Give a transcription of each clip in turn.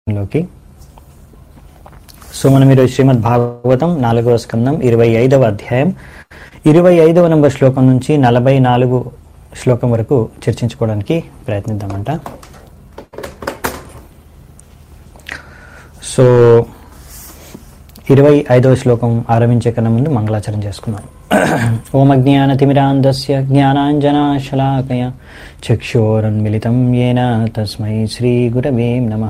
లోకి సో మనం ఈరోజు శ్రీమద్ భాగవతం నాలుగవ స్కందం ఇరవై ఐదవ అధ్యాయం ఇరవై ఐదవ నంబర్ శ్లోకం నుంచి నలభై నాలుగు శ్లోకం వరకు చర్చించుకోవడానికి ప్రయత్నిద్దామంట సో ఇరవై ఐదవ శ్లోకం ఆరంభించే కన్నా ముందు మంగళాచరణ చేసుకున్నాం ఓం అజ్ఞానతిమిరాంధస్య జ్ఞానాంజనాశలాకయ చక్షోరన్మిళితం येन తస్మై శ్రీగురవే నమః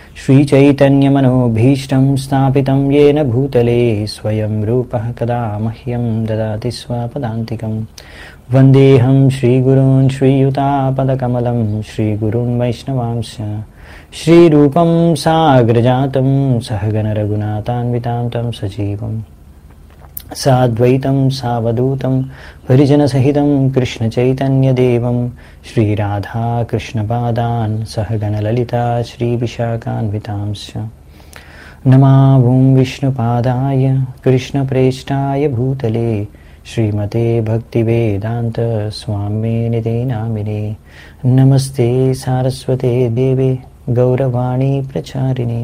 శ్రీచైతన్యమనోభీష్టం స్థాపితం येन భూతలే స్వయం రూపः కదా మహ్యం దదాతి స్వపదాంతికం వందేహం శ్రీగురూన్ శ్రీయుతాపదకమలం శ్రీగురున్ వైష్ణవాంశ శ్రీరూపం సాగ్రజాతం సహగణరఘునాథాన్వితాం తం సజీవం సాద్వైతం సావధూతం పరిజనసహితం కృష్ణచైతన్యదేవం శ్రీరాధాకృష్ణపాదాన్ సహగణలలితా శ్రీవిశాఖాన్వితాంశ नमा ॐ विष्णुपादाय कृष्णप्रेष्ठाय भूतले श्रीमते भक्तिवेदान्त स्वामिने ते नामिने नमस्ते सारस्वते देवे गौरवाणी प्रचारिणे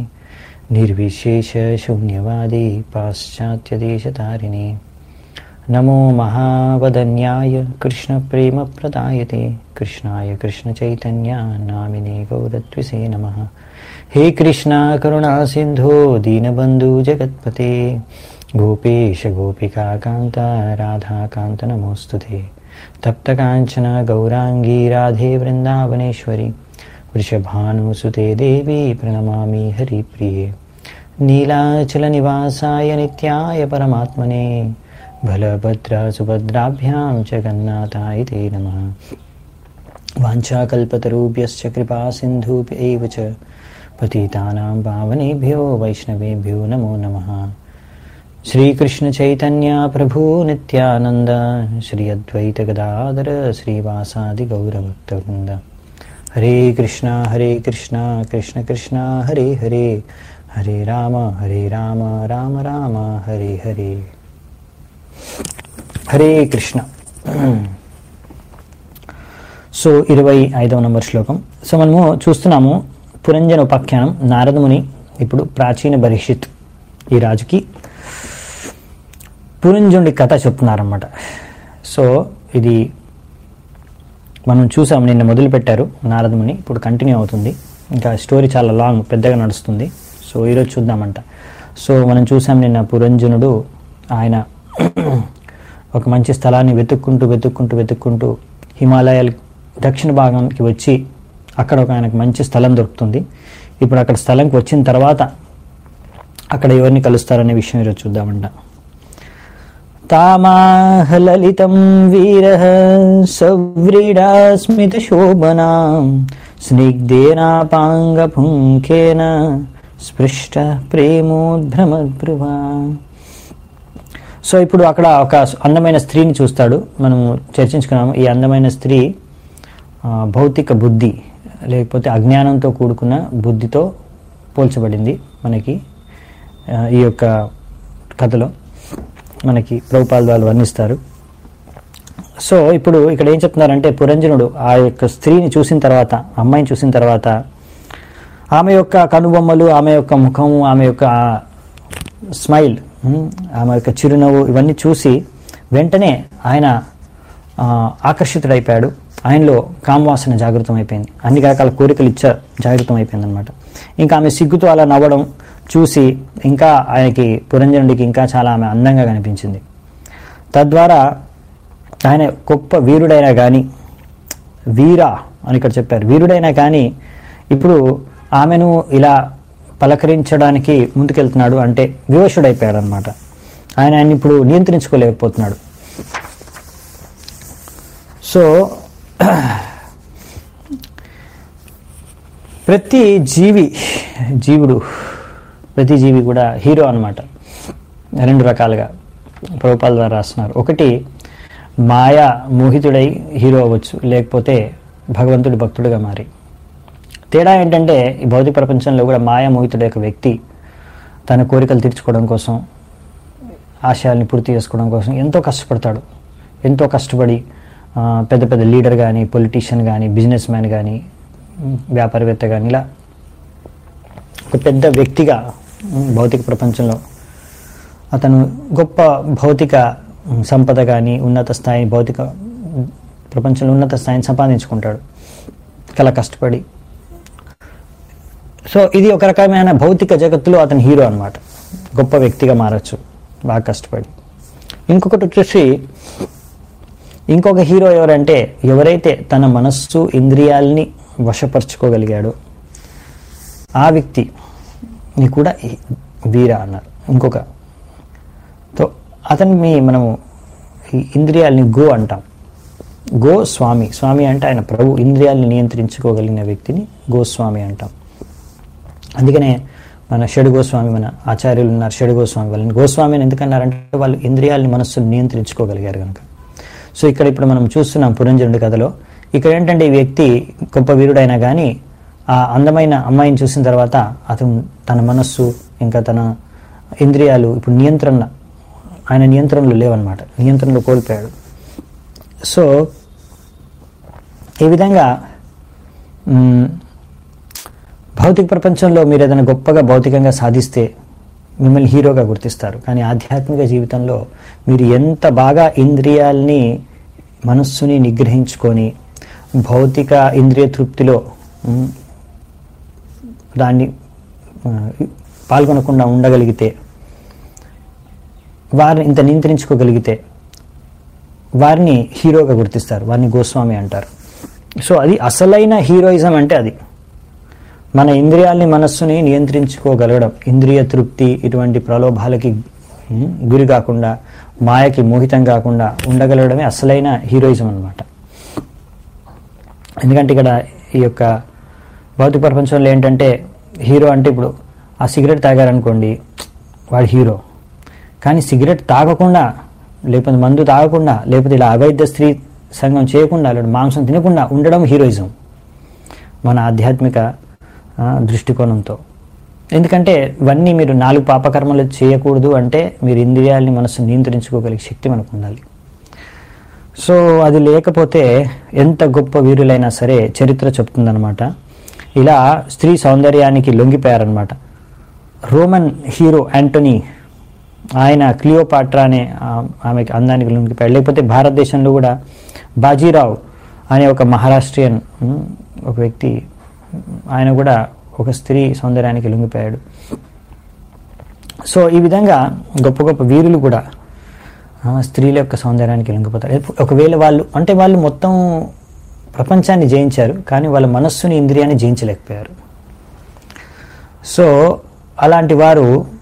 निर्विशेषशून्यवादी पाश्चात्यदेशतारिणे नमो महावदन्याय कृष्णप्रेमप्रदायते कृष्णाय कृष्णचैतन्या नामिने गौरद्विषे नमः हे कृष्णा करुणा सिन्धो दीनबन्धु जगत्पते गोपेश गोपिकान्त राधाकान्त नमोऽस्तु ते तप्तकाञ्चन गौराङ्गी राधे वृन्दावनेश्वरि वृषभानुसुते देवी प्रणमामि हरिप्रिये नीलाचलनिवासाय नित्याय परमात्मने बलभद्रसुभद्राभ्यां जगन्नाथाय ते नमः वाञ्छाकल्पतरुभ्यश्च कृपा सिन्धुभ्यैव च पतितानां पावनेभ्यो वैष्णवेभ्यो नमो नमः श्रीकृष्णचैतन्य प्रभु नित्यानन्द श्री अद्वैतगदाधर श्रीवासादिगौरभक्तवृन्द हरे कृष्णा हरे कृष्णा कृष्ण कृष्णा हरे हरे हरे राम हरे राम राम राम हरे हरे హరే కృష్ణ సో ఇరవై ఐదవ నంబర్ శ్లోకం సో మనము చూస్తున్నాము పురంజన ఉపాఖ్యానం నారదముని ఇప్పుడు ప్రాచీన బరిషిత్ ఈ రాజుకి పురంజుడి కథ చెప్తున్నారన్నమాట సో ఇది మనం చూసాం నిన్న మొదలు పెట్టారు నారదముని ఇప్పుడు కంటిన్యూ అవుతుంది ఇంకా స్టోరీ చాలా లాంగ్ పెద్దగా నడుస్తుంది సో ఈరోజు చూద్దామంట సో మనం చూసాం నిన్న పురంజనుడు ఆయన ఒక మంచి స్థలాన్ని వెతుక్కుంటూ వెతుక్కుంటూ వెతుక్కుంటూ హిమాలయాల దక్షిణ భాగానికి వచ్చి అక్కడ ఒక ఆయనకు మంచి స్థలం దొరుకుతుంది ఇప్పుడు అక్కడ స్థలంకి వచ్చిన తర్వాత అక్కడ ఎవరిని కలుస్తారనే విషయం ఈరోజు చూద్దామంట తామాహలలితం వీర సవ్రీడాస్మితశోభనా స్నిగ్ధేనాపాంగపుంఖేన స్పృష్ట ప్రేమోద్భ్రమద్భృవా సో ఇప్పుడు అక్కడ ఒక అందమైన స్త్రీని చూస్తాడు మనము చర్చించుకున్నాము ఈ అందమైన స్త్రీ ఆ, భౌతిక బుద్ధి లేకపోతే అజ్ఞానంతో కూడుకున్న బుద్ధితో పోల్చబడింది మనకి ఆ, ఈ యొక్క కథలో మనకి ప్రభుపాల్ వాళ్ళు వర్ణిస్తారు సో ఇప్పుడు ఇక్కడ ఏం చెప్తున్నారంటే పురంజనుడు ఆ యొక్క స్త్రీని చూసిన తర్వాత అమ్మాయిని చూసిన తర్వాత ఆమె యొక్క కనుబొమ్మలు ఆమె యొక్క ముఖము ఆమె యొక్క స్మైల్ ఉమ్, ఆమె యొక్క చిరునవ్వు ఇవన్నీ చూసి వెంటనే ఆయన ఆ, ఆకర్షితుడైపోయాడు ఆయనలో కామవాసన జాగృతం అయిపోయింది అన్ని రకాల కోరికలు ఇచ్చ జాగృతం అయిపోయింది అనమాట ఇంకా ఆమె సిగ్గుతో అలా నవ్వడం చూసి ఇంకా ఆయనకి పురంజనుడికి ఇంకా చాలా ఆమె అందంగా కనిపించింది తద్వారా ఆయన గొప్ప వీరుడైనా కానీ వీరా అని ఇక్కడ చెప్పారు వీరుడైనా కానీ ఇప్పుడు ఆమెను ఇలా పలకరించడానికి ముందుకెళ్తున్నాడు అంటే వివశుడైపోయాడు అనమాట ఆయన ఆయన ఇప్పుడు నియంత్రించుకోలేకపోతున్నాడు సో ప్రతి జీవి జీవుడు ప్రతి జీవి కూడా హీరో అన్నమాట రెండు రకాలుగా ప్రభుపాల ద్వారా రాస్తున్నారు ఒకటి మాయా మోహితుడై హీరో అవ్వచ్చు లేకపోతే భగవంతుడి భక్తుడిగా మారి తేడా ఏంటంటే ఈ భౌతిక ప్రపంచంలో కూడా మాయా మోహితుడు యొక్క వ్యక్తి తన కోరికలు తీర్చుకోవడం కోసం ఆశయాల్ని పూర్తి చేసుకోవడం కోసం ఎంతో కష్టపడతాడు ఎంతో కష్టపడి ఆ, పెద్ద పెద్ద లీడర్ కానీ పొలిటీషియన్ కానీ బిజినెస్ మ్యాన్ కానీ వ్యాపారవేత్త కానీ ఇలా ఒక పెద్ద వ్యక్తిగా ఉమ్, భౌతిక ప్రపంచంలో అతను గొప్ప భౌతిక ఉమ్, సంపద కానీ ఉన్నత స్థాయి భౌతిక ఉమ్, ప్రపంచంలో ఉన్నత స్థాయిని సంపాదించుకుంటాడు చాలా కష్టపడి సో ఇది ఒక రకమైన భౌతిక జగత్తులో అతను హీరో అన్నమాట గొప్ప వ్యక్తిగా మారచ్చు బాగా కష్టపడి ఇంకొకటి వచ్చేసి ఇంకొక హీరో ఎవరంటే ఎవరైతే తన మనస్సు ఇంద్రియాల్ని వశపరుచుకోగలిగాడో ఆ వ్యక్తిని కూడా ఈ- వీర అన్నారు ఇంకొక తో అతన్ని మనము ఈ ఇంద్రియాల్ని గో అంటాం గో స్వామి స్వామి అంటే ఆయన ప్రభు ఇంద్రియాల్ని నియంత్రించుకోగలిగిన వ్యక్తిని గోస్వామి అంటాం అందుకనే మన షడు గోస్వామి మన ఆచార్యులు ఉన్నారు షడు గోస్వామి వాళ్ళని గోస్వామి అని ఎందుకన్నారంటే వాళ్ళు ఇంద్రియాలని మనస్సును నియంత్రించుకోగలిగారు కనుక సో ఇక్కడ ఇప్పుడు మనం చూస్తున్నాం పురంజనుడి కథలో ఇక్కడ ఏంటంటే ఈ వ్యక్తి గొప్ప వీరుడైనా కానీ ఆ అందమైన అమ్మాయిని చూసిన తర్వాత అతను తన మనస్సు ఇంకా తన ఇంద్రియాలు ఇప్పుడు నియంత్రణ ఆయన నియంత్రణలో లేవన్నమాట నియంత్రణలో కోల్పోయాడు సో ఈ విధంగా మ్, భౌతిక ప్రపంచంలో మీరు ఏదైనా గొప్పగా భౌతికంగా సాధిస్తే మిమ్మల్ని హీరోగా గుర్తిస్తారు కానీ ఆధ్యాత్మిక జీవితంలో మీరు ఎంత బాగా ఇంద్రియాల్ని మనస్సుని నిగ్రహించుకొని భౌతిక ఇంద్రియ తృప్తిలో ఉమ్, దాన్ని ఆ, పాల్గొనకుండా ఉండగలిగితే వారిని ఇంత నియంత్రించుకోగలిగితే వారిని హీరోగా గుర్తిస్తారు వారిని గోస్వామి అంటారు సో అది అసలైన హీరోయిజం అంటే అది మన ఇంద్రియాల్ని మనస్సుని నియంత్రించుకోగలగడం ఇంద్రియ తృప్తి ఇటువంటి ప్రలోభాలకి ఉమ్, గురి కాకుండా మాయకి మోహితం కాకుండా ఉండగలగడమే అసలైన హీరోయిజం అన్నమాట ఎందుకంటే ఇక్కడ ఈ యొక్క భౌతిక ప్రపంచంలో ఏంటంటే హీరో అంటే ఇప్పుడు ఆ సిగరెట్ తాగారనుకోండి వాడు హీరో కానీ సిగరెట్ తాగకుండా లేకపోతే మందు తాగకుండా లేకపోతే ఇలా అవైధ స్త్రీ సంఘం చేయకుండా లేదా మాంసం తినకుండా ఉండడం హీరోయిజం మన ఆధ్యాత్మిక ఆ, దృష్టికోణంతో ఎందుకంటే ఇవన్నీ మీరు నాలుగు పాపకర్మలు చేయకూడదు అంటే మీరు ఇంద్రియాలని మనసు నియంత్రించుకోగలిగే శక్తి మనకు ఉండాలి సో అది లేకపోతే ఎంత గొప్ప వీరులైనా సరే చరిత్ర చెప్తుందనమాట ఇలా స్త్రీ సౌందర్యానికి లొంగిపోయారనమాట రోమన్ హీరో యాంటోనీ ఆయన క్లియోపాట్రా అనే ఆ- ఆమెకి అందానికి లొంగిపోయాడు లేకపోతే భారతదేశంలో కూడా బాజీరావు అనే ఒక మహారాష్ట్రియన్ ఉమ్, ఒక వ్యక్తి ఆయన కూడా ఒక స్త్రీ సౌందర్యానికి లొంగిపోయాడు సో ఈ విధంగా గొప్ప గొప్ప వీరులు కూడా ఆ, స్త్రీల యొక్క సౌందర్యానికి లొంగిపోతారు ఎప్పు- ఒకవేళ వాళ్ళు అంటే వాళ్ళు మొత్తం ప్రపంచాన్ని జయించారు కానీ వాళ్ళ మనస్సుని ఇంద్రియాన్ని జయించలేకపోయారు సో అలాంటి వారు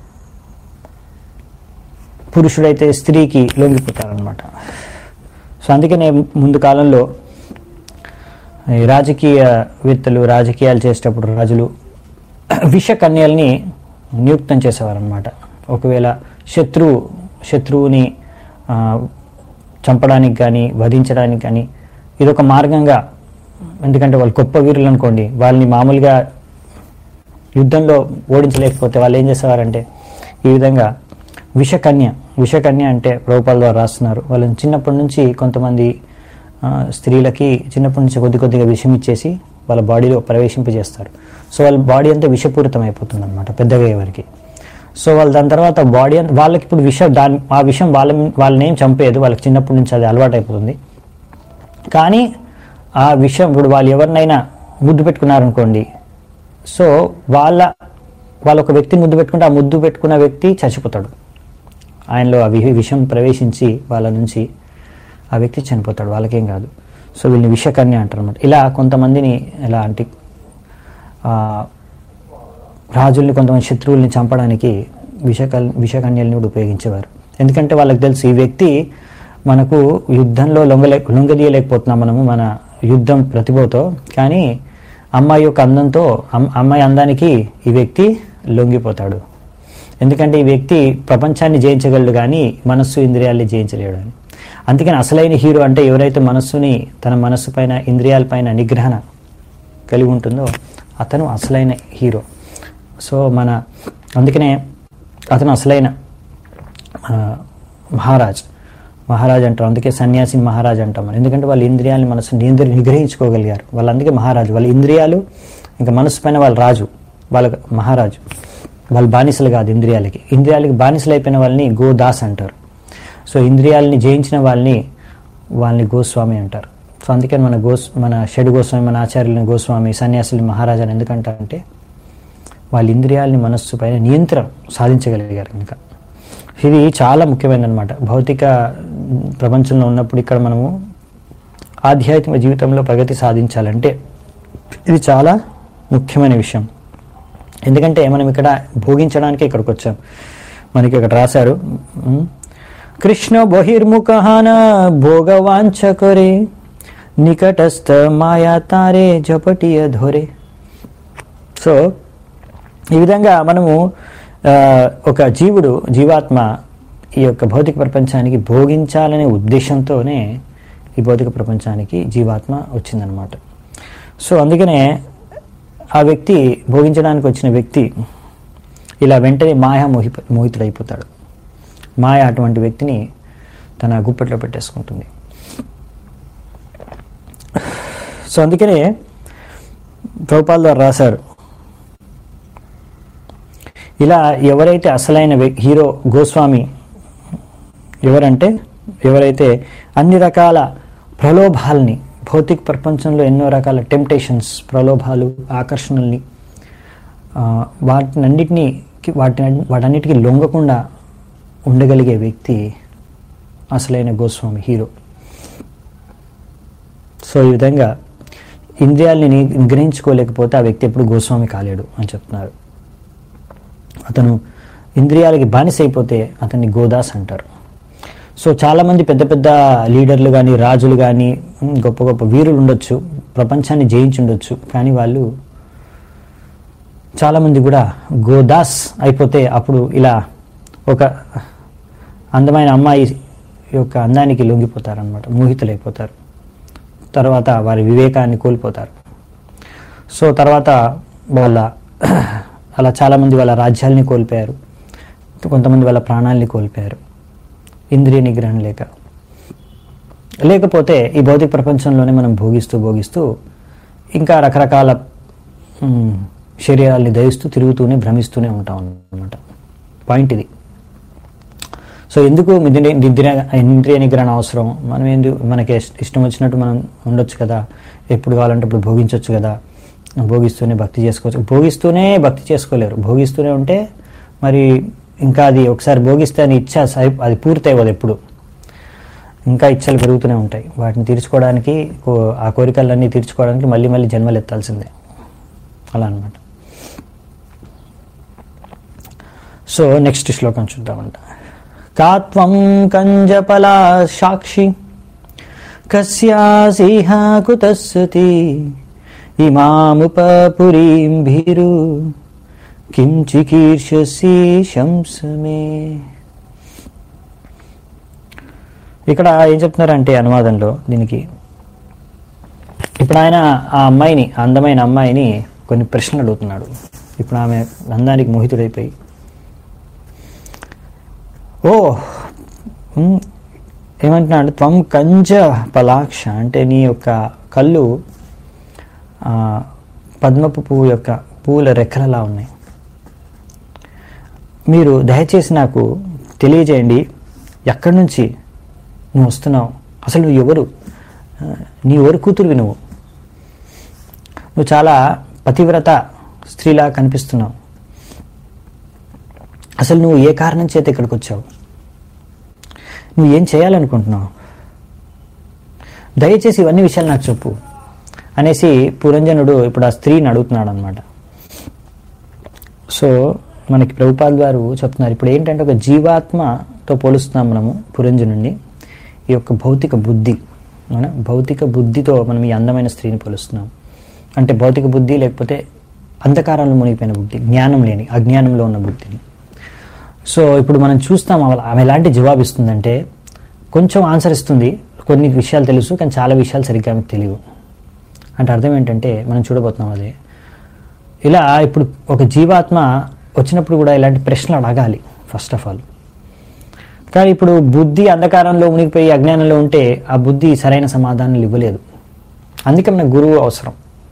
పురుషుడైతే స్త్రీకి లొంగిపోతారనమాట సో అందుకనే ముందు కాలంలో ఈ రాజకీయవేత్తలు రాజకీయాలు చేసేటప్పుడు రాజులు విష కన్యల్ని నియుక్తం చేసేవారనమాట ఒకవేళ శత్రువు శత్రువుని ఆ, చంపడానికి కానీ వధించడానికి కానీ ఇదొక మార్గంగా ఎందుకంటే వాళ్ళు గొప్ప వీరులు అనుకోండి వాళ్ళని మామూలుగా యుద్ధంలో ఓడించలేకపోతే వాళ్ళు ఏం చేసేవారంటే ఈ విధంగా విషకన్య విషకన్య అంటే ప్రభుపాల ద్వారా రాస్తున్నారు వాళ్ళని చిన్నప్పటి నుంచి కొంతమంది ఆ, స్త్రీలకి చిన్నప్పటి నుంచి కొద్ది కొద్దిగా విషం ఇచ్చేసి వాళ్ళ బాడీలో ప్రవేశింపజేస్తారు సో వాళ్ళ బాడీ అంతా విషపూరితం అయిపోతుంది అనమాట పెద్దగా అయ్యేవరకు సో వాళ్ళు దాని తర్వాత బాడీ అంత వాళ్ళకి ఇప్పుడు విషం దాని ఆ విషయం వాళ్ళ వాళ్ళని ఏం చంపేది వాళ్ళకి చిన్నప్పటి నుంచి అది అలవాటు అయిపోతుంది కానీ ఆ విషయం ఇప్పుడు వాళ్ళు ఎవరినైనా ముద్దు పెట్టుకున్నారనుకోండి సో వాళ్ళ వాళ్ళ ఒక వ్యక్తిని ముద్దు పెట్టుకుంటే ఆ ముద్దు పెట్టుకున్న వ్యక్తి చచ్చిపోతాడు ఆయనలో ఆ వి- విషం ప్రవేశించి వాళ్ళ నుంచి ఆ వ్యక్తి చనిపోతాడు వాళ్ళకేం కాదు సో వీళ్ళని విషకన్య అంటారు అనమాట ఇలా కొంతమందిని ఇలాంటి ఆ, రాజుల్ని కొంతమంది శత్రువుల్ని చంపడానికి విషకల్ విషకన్యల్ని కూడా ఉపయోగించేవారు ఎందుకంటే వాళ్ళకి తెలుసు ఈ వ్యక్తి మనకు యుద్ధంలో లొంగలే లొంగదీయలేకపోతున్నాం మనము మన యుద్ధం ప్రతిభతో కానీ అమ్మాయి యొక్క అందంతో అమ్- అమ్మాయి అందానికి ఈ వ్యక్తి లొంగిపోతాడు ఎందుకంటే ఈ వ్యక్తి ప్రపంచాన్ని జయించగలడు కానీ మనస్సు ఇంద్రియాల్ని జయించలేడు అని అందుకని అసలైన హీరో అంటే ఎవరైతే మనస్సుని తన మనస్సు పైన ఇంద్రియాల పైన నిగ్రహణ కలిగి ఉంటుందో అతను అసలైన హీరో సో మన అందుకనే అతను అసలైన ఆ, మహారాజ్ మహారాజ్ అంటాం అందుకే సన్యాసిని మహారాజ్ అంటాం మనం ఎందుకంటే వాళ్ళ ఇంద్రియాలని మనసు నియంత్రి నిగ్రహించుకోగలిగారు వాళ్ళు అందుకే మహారాజు వాళ్ళ ఇంద్రియాలు ఇంకా మనసు పైన వాళ్ళ రాజు వాళ్ళ మహారాజు వాళ్ళు బానిసలు కాదు ఇంద్రియాలకి ఇంద్రియాలకి బానిసలు అయిపోయిన వాళ్ళని గోదాస్ అంటారు సో ఇంద్రియాలని జయించిన వాళ్ళని వాళ్ళని గోస్వామి అంటారు సో అందుకని మన గోస్ మన షడ్ గోస్వామి మన ఆచార్యులని గోస్వామి సన్యాసులు మహారాజాని ఎందుకంటారంటే వాళ్ళ ఇంద్రియాలని మనస్సు పైన నియంత్రణ సాధించగలిగారు ఇంకా ఇది చాలా ముఖ్యమైనదన్నమాట భౌతిక ప్రపంచంలో ఉన్నప్పుడు ఇక్కడ మనము ఆధ్యాత్మిక జీవితంలో ప్రగతి సాధించాలంటే ఇది చాలా ముఖ్యమైన విషయం ఎందుకంటే మనం ఇక్కడ భోగించడానికి ఇక్కడికి వచ్చాం మనకి ఇక్కడ రాశారు ఉమ్, కృష్ణ బహిర్ముఖాన భోగవాంఛ కరే నికటస్థ మాయా తారే జపటియ ధోరే సో ఈ విధంగా మనము ఆ, ఒక జీవుడు జీవాత్మ ఈ యొక్క భౌతిక ప్రపంచానికి భోగించాలనే ఉద్దేశంతోనే ఈ భౌతిక ప్రపంచానికి జీవాత్మ వచ్చిందనమాట సో అందుకనే ఆ వ్యక్తి భోగించడానికి వచ్చిన వ్యక్తి ఇలా వెంటనే మాయా మోహి మోహితుడైపోతాడు మాయ అటువంటి వ్యక్తిని తన గుప్పెట్లో పెట్టేసుకుంటుంది సో అందుకనే ప్రభుపాల్ ద్వారా రాశారు ఇలా ఎవరైతే అసలైన వ్యక్- హీరో గోస్వామి ఎవరంటే ఎవరైతే అన్ని రకాల ప్రలోభాలని భౌతిక ప్రపంచంలో ఎన్నో రకాల టెంప్టేషన్స్ ప్రలోభాలు ఆకర్షణల్ని ఆ, వాటినన్నిటినీ వాటిని వాటన్నిటికీ లొంగకుండా ఉండగలిగే వ్యక్తి అసలైన గోస్వామి హీరో సో ఈ విధంగా ఇంద్రియాల్ని ని- నిగ్రహించుకోలేకపోతే ఆ వ్యక్తి ఎప్పుడు గోస్వామి కాలేడు అని చెప్తున్నారు అతను ఇంద్రియాలకి బానిస అయిపోతే అతన్ని గోదాస్ అంటారు సో చాలామంది పెద్ద పెద్ద లీడర్లు కానీ రాజులు కానీ ఉమ్, గొప్ప గొప్ప వీరులు ఉండొచ్చు ప్రపంచాన్ని జయించి ఉండొచ్చు కానీ వాళ్ళు చాలామంది కూడా గోదాస్ అయిపోతే అప్పుడు ఇలా ఒక అందమైన అమ్మాయి యొక్క అందానికి లొంగిపోతారనమాట మోహితులైపోతారు తర్వాత వారి వివేకాన్ని కోల్పోతారు సో తర్వాత వాళ్ళ అలా చాలామంది వాళ్ళ రాజ్యాల్ని కోల్పోయారు కొంతమంది వాళ్ళ ప్రాణాలని కోల్పోయారు ఇంద్రియ నిగ్రహం లేక లేకపోతే ఈ భౌతిక ప్రపంచంలోనే మనం భోగిస్తూ భోగిస్తూ ఇంకా రకరకాల మ్, శరీరాల్ని దయిస్తూ తిరుగుతూనే భ్రమిస్తూనే ఉంటాం అన్నమాట పాయింట్ ఇది సో ఎందుకు ఇంద్రియ నిద్ర ఇంద్రియ నిగ్రహణ అవసరం మనం ఎందుకు మనకి ఇష్ట- ఇష్టం వచ్చినట్టు మనం ఉండొచ్చు కదా ఎప్పుడు కావాలంటే ఇప్పుడు భోగించవచ్చు కదా భోగిస్తూనే భక్తి చేసుకోవచ్చు భోగిస్తూనే భక్తి చేసుకోలేరు భోగిస్తూనే ఉంటే మరి ఇంకా అది ఒకసారి భోగిస్తే అని ఇచ్చ సై- అది పూర్తి అవ్వదు ఎప్పుడు ఇంకా ఇచ్చలు పెరుగుతూనే ఉంటాయి వాటిని తీర్చుకోవడానికి కో- ఆ కోరికలన్నీ తీర్చుకోవడానికి మళ్ళీ మళ్ళీ జన్మలు ఎత్తాల్సిందే అలా అనమాట సో నెక్స్ట్ శ్లోకం చూద్దామంట కాత్వం కంజపలా సాక్షి కస్యాసిహ కుతస్సుతి ఇమాముపపురీం భీరు కిం చికీర్షసి శంసమే ఇక్కడ ఏం చెప్తున్నారంటే అనువాదంలో దీనికి ఇప్పుడు ఆయన ఆ అమ్మాయిని ఆ అందమైన అమ్మాయిని కొన్ని ప్రశ్నలు అడుగుతున్నాడు ఇప్పుడు ఆమె అందానికి మోహితుడైపోయి ఓ ఉమ్, ఏమంటున్నాడు త్వం కంజ పలాక్ష అంటే నీ యొక్క కళ్ళు ఆ, పద్మపు పువ్వు యొక్క పువ్వుల రెక్కలలా ఉన్నాయి మీరు దయచేసి నాకు తెలియజేయండి ఎక్కడి నుంచి నువ్వు వస్తున్నావు అసలు నువ్వు ఎవరు ఆ, నీ ఎవరు కూతురువి నువ్వు నువ్వు చాలా పతివ్రత స్త్రీలా కనిపిస్తున్నావు అసలు నువ్వు ఏ కారణం చేత ఇక్కడికి వచ్చావు నువ్వు ఏం చేయాలనుకుంటున్నావు దయచేసి ఇవన్నీ విషయాలు నాకు చెప్పు అనేసి పురంజనుడు ఇప్పుడు ఆ స్త్రీని అడుగుతున్నాడు అనమాట సో మనకి ప్రభుపాల్ గారు చెప్తున్నారు ఇప్పుడు ఏంటంటే ఒక జీవాత్మతో పోలుస్తున్నాం మనము పురంజనుడిని ఈ యొక్క భౌతిక బుద్ధి అవునా భౌతిక బుద్ధితో మనం ఈ అందమైన స్త్రీని పోలుస్తున్నాం అంటే భౌతిక బుద్ధి లేకపోతే అంధకారంలో మునిగిపోయిన బుద్ధి జ్ఞానం లేని అజ్ఞానంలో ఉన్న బుద్ధిని సో ఇప్పుడు మనం చూస్తాం ఆమె ఆమె ఎలాంటి జవాబు ఇస్తుందంటే కొంచెం ఆన్సర్ ఇస్తుంది కొన్ని విషయాలు తెలుసు కానీ చాలా విషయాలు సరిగ్గా ఆమెకు తెలియవు అంటే అర్థం ఏంటంటే మనం చూడబోతున్నాం అదే ఇలా ఇప్పుడు ఒక జీవాత్మ వచ్చినప్పుడు కూడా ఇలాంటి ప్రశ్నలు అడగాలి ఫస్ట్ ఆఫ్ ఆల్ కానీ ఇప్పుడు బుద్ధి అంధకారంలో మునిగిపోయి అజ్ఞానంలో ఉంటే ఆ బుద్ధి సరైన సమాధానాలు ఇవ్వలేదు అందుకే మన గురువు అవసరం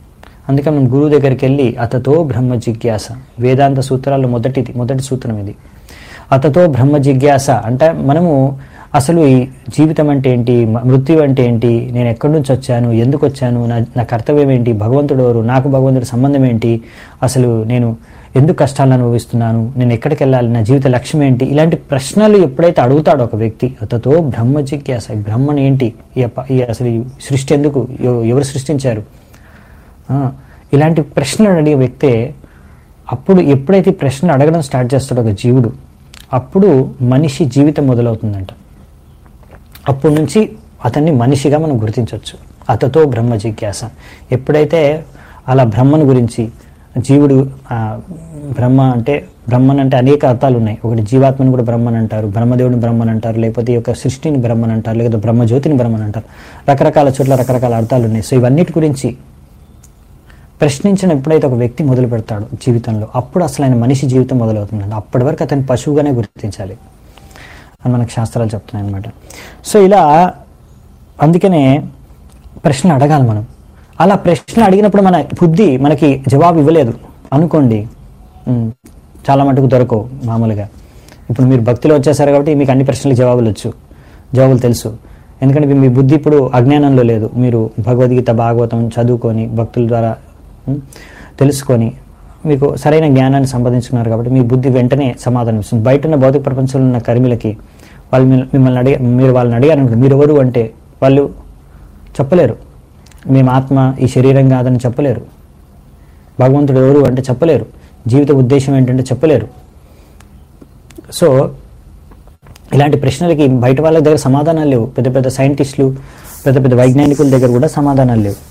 అందుకే మనం గురువు దగ్గరికి వెళ్ళి అతతో బ్రహ్మ జిజ్ఞాస వేదాంత సూత్రాల్లో మొదటిది మొదటి సూత్రం ఇది అతతో బ్రహ్మ జిజ్ఞాస అంటే మనము అసలు ఈ జీవితం అంటే ఏంటి మ- మృత్యు అంటే ఏంటి నేను ఎక్కడి నుంచి వచ్చాను ఎందుకు వచ్చాను నా నా కర్తవ్యం ఏంటి భగవంతుడు ఎవరు నాకు భగవంతుడి సంబంధం ఏంటి అసలు నేను ఎందుకు కష్టాలను అనుభవిస్తున్నాను నేను ఎక్కడికి వెళ్ళాలి నా జీవిత లక్ష్యం ఏంటి ఇలాంటి ప్రశ్నలు ఎప్పుడైతే అడుగుతాడో ఒక వ్యక్తి అతతో బ్రహ్మ జిజ్ఞాస ఈ బ్రహ్మను ఏంటి ఈ అప్ప- ఈ అసలు ఈ సృష్టి ఎందుకు ఎవ- ఎవరు సృష్టించారు ఆ, ఇలాంటి ప్రశ్నలు అడిగే వ్యక్తే అప్పుడు ఎప్పుడైతే ఈ ప్రశ్నలు అడగడం స్టార్ట్ చేస్తాడో ఒక జీవుడు అప్పుడు మనిషి జీవితం మొదలవుతుందంట అప్పటి నుంచి అతన్ని మనిషిగా మనం గుర్తించవచ్చు అతతో బ్రహ్మ జిజ్ఞాస ఎప్పుడైతే అలా బ్రహ్మను గురించి జీవుడు ఆ, బ్రహ్మ అంటే బ్రహ్మన్ అంటే అనేక అర్థాలు ఉన్నాయి ఒకటి జీవాత్మని కూడా బ్రహ్మన్ అంటారు బ్రహ్మదేవుని బ్రహ్మన్ అంటారు లేకపోతే ఈ యొక్క సృష్టిని బ్రహ్మన్ అంటారు లేకపోతే బ్రహ్మజ్యోతిని బ్రహ్మన్ అంటారు రకరకాల చోట్ల రకరకాల అర్థాలు ఉన్నాయి సో ఇవన్నిటి గురించి ప్రశ్నించిన ఎప్పుడైతే ఒక వ్యక్తి మొదలు పెడతాడు జీవితంలో అప్పుడు అసలు ఆయన మనిషి జీవితం మొదలవుతుందండి అప్పటి వరకు అతని పశువుగానే గుర్తించాలి అని మనకు శాస్త్రాలు చెప్తున్నాయి అనమాట సో ఇలా అందుకనే ప్రశ్నలు అడగాలి మనం అలా ప్రశ్నలు అడిగినప్పుడు మన బుద్ధి మనకి జవాబు ఇవ్వలేదు అనుకోండి ఉమ్, చాలా మటుకు దొరకవు మామూలుగా ఇప్పుడు మీరు భక్తిలో వచ్చేసారు కాబట్టి మీకు అన్ని ప్రశ్నలకు జవాబులు వచ్చు జవాబులు తెలుసు ఎందుకంటే మీ- మీ బుద్ధి ఇప్పుడు అజ్ఞానంలో లేదు మీరు భగవద్గీత భాగవతం చదువుకొని భక్తుల ద్వారా ఉమ్, తెలుసుకొని మీకు సరైన జ్ఞానాన్ని సంపాదించుకున్నారు కాబట్టి మీ బుద్ధి వెంటనే సమాధానం ఇస్తుంది బయట ఉన్న భౌతిక ప్రపంచంలో ఉన్న కర్మిలకి వాళ్ళు మిమ్మల్ని- మిమ్మల్ని అడిగా మీరు వాళ్ళని అడిగారు అనుకోండి, మీరు ఎవరు అంటే వాళ్ళు చెప్పలేరు మేము ఆత్మ ఈ శరీరం కాదని చెప్పలేరు భగవంతుడు ఎవరు అంటే చెప్పలేరు జీవిత ఉద్దేశం ఏంటంటే చెప్పలేరు సో ఇలాంటి ప్రశ్నలకి బయట వాళ్ళ దగ్గర సమాధానాలు లేవు పెద్ద పెద్ద సైంటిస్టులు పెద్ద పెద్ద వైజ్ఞానికుల దగ్గర కూడా సమాధానాలు లేవు